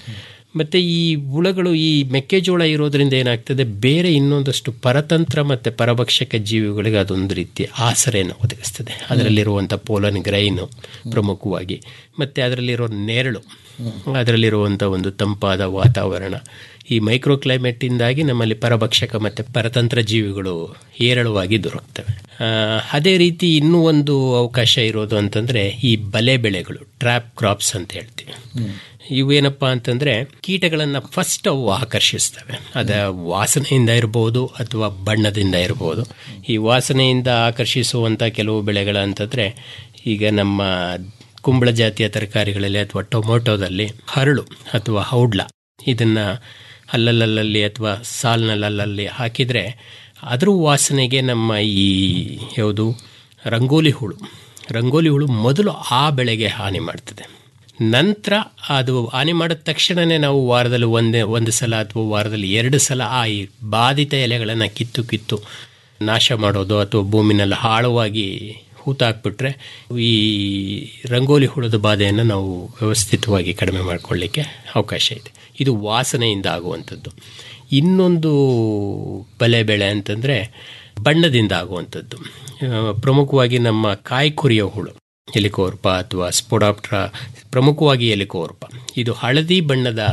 ಮತ್ತು ಈ ಹುಳಗಳು ಈ ಮೆಕ್ಕೆಜೋಳ ಇರೋದ್ರಿಂದ ಏನಾಗ್ತದೆ ಬೇರೆ ಇನ್ನೊಂದಷ್ಟು ಪರತಂತ್ರ ಮತ್ತು ಪರಭಕ್ಷಕ ಜೀವಿಗಳಿಗೆ ಅದೊಂದು ರೀತಿ ಆಸರೆಯನ್ನು ಒದಗಿಸ್ತದೆ ಅದರಲ್ಲಿರುವಂಥ ಪೋಲನ್ ಗ್ರೈನು ಪ್ರಮುಖವಾಗಿ ಮತ್ತು ಅದರಲ್ಲಿರೋ ನೆರಳು ಅದರಲ್ಲಿರುವಂಥ ಒಂದು ತಂಪಾದ ವಾತಾವರಣ ಈ ಮೈಕ್ರೋ ಕ್ಲೈಮೇಟಿಂದಾಗಿ ನಮ್ಮಲ್ಲಿ ಪರಭಕ್ಷಕ ಮತ್ತು ಪರತಂತ್ರ ಜೀವಿಗಳು ಹೇರಳವಾಗಿ ದೊರಕ್ತವೆ ಆ, ಅದೇ ರೀತಿ ಇನ್ನೂ ಒಂದು ಅವಕಾಶ ಇರೋದು ಅಂತಂದರೆ ಈ ಬಲೆ ಬೆಳೆಗಳು ಟ್ರ್ಯಾಪ್ ಕ್ರಾಪ್ಸ್ ಅಂತ ಹೇಳ್ತೀವಿ ಇವೇನಪ್ಪ ಅಂತಂದರೆ ಕೀಟಗಳನ್ನು ಫಸ್ಟ್ ಅವು ಆಕರ್ಷಿಸ್ತವೆ ಅದ ವಾಸನೆಯಿಂದ ಇರ್ಬೋದು ಅಥವಾ ಬಣ್ಣದಿಂದ ಇರ್ಬೋದು ಈ ವಾಸನೆಯಿಂದ ಆಕರ್ಷಿಸುವಂಥ ಕೆಲವು ಬೆಳೆಗಳಂತಂದರೆ ಈಗ ನಮ್ಮ ಕುಂಬಳ ಜಾತಿಯ ತರಕಾರಿಗಳಲ್ಲಿ ಅಥವಾ ಟೊಮೊಟೊದಲ್ಲಿ ಹರಳು ಅಥವಾ ಹೌಡ್ಲ ಇದನ್ನು ಅಲ್ಲಲ್ಲಲ್ಲಿ ಅಥವಾ ಸಾಲ್ನಲ್ಲಲ್ಲಿ ಹಾಕಿದರೆ ಅದ್ರ ವಾಸನೆಗೆ ನಮ್ಮ ಈ ಯಾವುದು ರಂಗೋಲಿ ಹುಳು ರಂಗೋಲಿ ಹುಳು ಮೊದಲು ಆ ಬೆಳೆಗೆ ಹಾನಿ ಮಾಡ್ತದೆ ನಂತರ ಅದು ಹಾನಿ ಮಾಡಿದ ತಕ್ಷಣವೇ ನಾವು ವಾರದಲ್ಲಿ ಒಂದೇ ಒಂದು ಸಲ ಅಥವಾ ವಾರದಲ್ಲಿ ಎರಡು ಸಲ ಆ ಈ ಬಾಧಿತ ಎಲೆಗಳನ್ನು ಕಿತ್ತು ಕಿತ್ತು ನಾಶ ಮಾಡೋದು ಅಥವಾ ಭೂಮಿನಲ್ಲಿ ಆಳವಾಗಿ ಹೂತಾಕ್ಬಿಟ್ರೆ ಈ ರಂಗೋಲಿ ಹುಳದ ಬಾಧೆಯನ್ನು ನಾವು ವ್ಯವಸ್ಥಿತವಾಗಿ ಕಡಿಮೆ ಮಾಡಿಕೊಳ್ಳಿಕ್ಕೆ ಅವಕಾಶ ಇದೆ ಇದು ವಾಸನೆಯಿಂದ ಆಗುವಂಥದ್ದು ಇನ್ನೊಂದು ಬಲೆ ಬೆಳೆ ಅಂತಂದರೆ ಬಣ್ಣದಿಂದ ಆಗುವಂಥದ್ದು ಆ, ಪ್ರಮುಖವಾಗಿ ನಮ್ಮ ಕಾಯಿ ಕುರಿಯೋ ಹುಳು ಎಲಿಕೋರ್ಪ ಅಥವಾ ಸ್ಪೊಡಾಪ್ಟ್ರಾ ಪ್ರಮುಖವಾಗಿ ಎಲಿಕೋರ್ಪ ಇದು ಹಳದಿ ಬಣ್ಣದ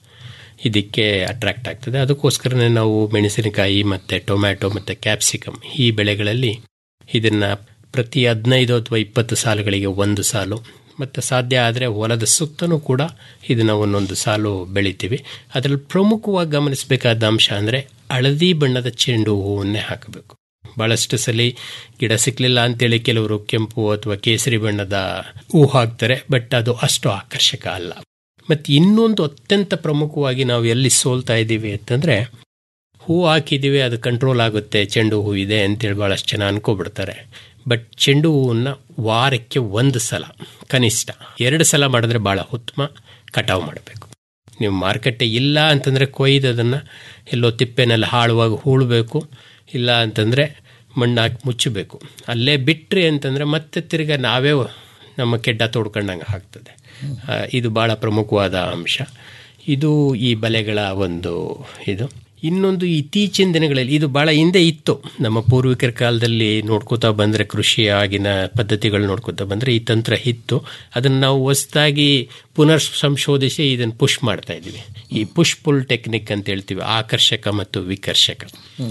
ಇದಕ್ಕೆ ಅಟ್ರಾಕ್ಟ್ ಆಗ್ತದೆ ಅದಕ್ಕೋಸ್ಕರನೇ ನಾವು ಮೆಣಸಿನಕಾಯಿ ಮತ್ತು ಟೊಮ್ಯಾಟೊ ಮತ್ತು ಕ್ಯಾಪ್ಸಿಕಮ್ ಈ ಬೆಳೆಗಳಲ್ಲಿ ಇದನ್ನು ಪ್ರತಿ ಹದಿನೈದು ಅಥವಾ ಇಪ್ಪತ್ತು ಸಾಲುಗಳಿಗೆ ಒಂದು ಸಾಲು ಮತ್ತು ಸಾಧ್ಯ ಆದರೆ ಹೊಲದ ಸುತ್ತಲೂ ಕೂಡ ಇದನ್ನು ಒಂದೊಂದು ಸಾಲು ಬೆಳಿತೀವಿ ಅದರಲ್ಲಿ ಪ್ರಮುಖವಾಗಿ ಗಮನಿಸಬೇಕಾದ ಅಂಶ ಅಂದರೆ ಹಳದಿ ಬಣ್ಣದ ಚೆಂಡು ಹೂವನ್ನೇ ಹಾಕಬೇಕು ಭಾಳಷ್ಟು ಸಲ ಗಿಡ ಸಿಕ್ಕಲಿಲ್ಲ ಅಂತೇಳಿ ಕೆಲವರು ಕೆಂಪು ಅಥವಾ ಕೇಸರಿ ಬಣ್ಣದ ಹೂ ಹಾಕ್ತಾರೆ ಬಟ್ ಅದು ಅಷ್ಟು ಆಕರ್ಷಕ ಅಲ್ಲ ಮತ್ತು ಇನ್ನೊಂದು ಅತ್ಯಂತ ಪ್ರಮುಖವಾಗಿ ನಾವು ಎಲ್ಲಿ ಸೋಲ್ತಾ ಇದ್ದೀವಿ ಅಂತಂದರೆ ಹೂ ಹಾಕಿದ್ದೀವಿ ಅದು ಕಂಟ್ರೋಲ್ ಆಗುತ್ತೆ ಚೆಂಡು ಹೂ ಇದೆ ಅಂತೇಳಿ ಭಾಳಷ್ಟು ಜನ ಅನ್ಕೋಬಿಡ್ತಾರೆ ಬಟ್ ಚೆಂಡು ಹೂವನ್ನು ವಾರಕ್ಕೆ ಒಂದು ಸಲ ಕನಿಷ್ಠ ಎರಡು ಸಲ ಮಾಡಿದ್ರೆ ಭಾಳ ಉತ್ತಮ ಕಟಾವು ಮಾಡಬೇಕು ನೀವು ಮಾರುಕಟ್ಟೆ ಇಲ್ಲ ಅಂತಂದರೆ ಕೊಯ್ದು ಅದನ್ನು ಎಲ್ಲೋ ತಿಪ್ಪೆನಲ್ಲಿ ಹಾಳುವಾಗಿ ಹೂಳಬೇಕು ಇಲ್ಲ ಅಂತಂದರೆ ಮಣ್ಣು ಹಾಕಿ ಮುಚ್ಚಬೇಕು ಅಲ್ಲೇ ಬಿಟ್ರಿ ಅಂತಂದರೆ ಮತ್ತೆ ತಿರ್ಗಾ ನಾವೇ ನಮ್ಮ ಕೆಡ್ಡ ತೋಡ್ಕೊಂಡಂಗೆ ಆಗ್ತದೆ ಆ, ಇದು ಭಾಳ ಪ್ರಮುಖವಾದ ಅಂಶ ಇದು ಈ ಬಲೆಗಳ ಒಂದು ಇದು ಇನ್ನೊಂದು ಇತ್ತೀಚಿನ ದಿನಗಳಲ್ಲಿ ಇದು ಭಾಳ ಹಿಂದೆ ಇತ್ತು ನಮ್ಮ ಪೂರ್ವಿಕರ ಕಾಲದಲ್ಲಿ ನೋಡ್ಕೋತಾ ಬಂದರೆ ಕೃಷಿ ಆಗಿನ ಪದ್ಧತಿಗಳು ನೋಡ್ಕೋತಾ ಬಂದರೆ ಈ ತಂತ್ರ ಇತ್ತು ಅದನ್ನು ನಾವು ಹೊಸದಾಗಿ ಪುನರ್ ಸಂಶೋಧಿಸಿ ಇದನ್ನು ಪುಷ್ ಮಾಡ್ತಾ ಇದ್ದೀವಿ ಈ ಪುಷ್ ಪುಲ್ ಟೆಕ್ನಿಕ್ ಅಂತ ಹೇಳ್ತೀವಿ ಆಕರ್ಷಕ ಮತ್ತು ವಿಕರ್ಷಕ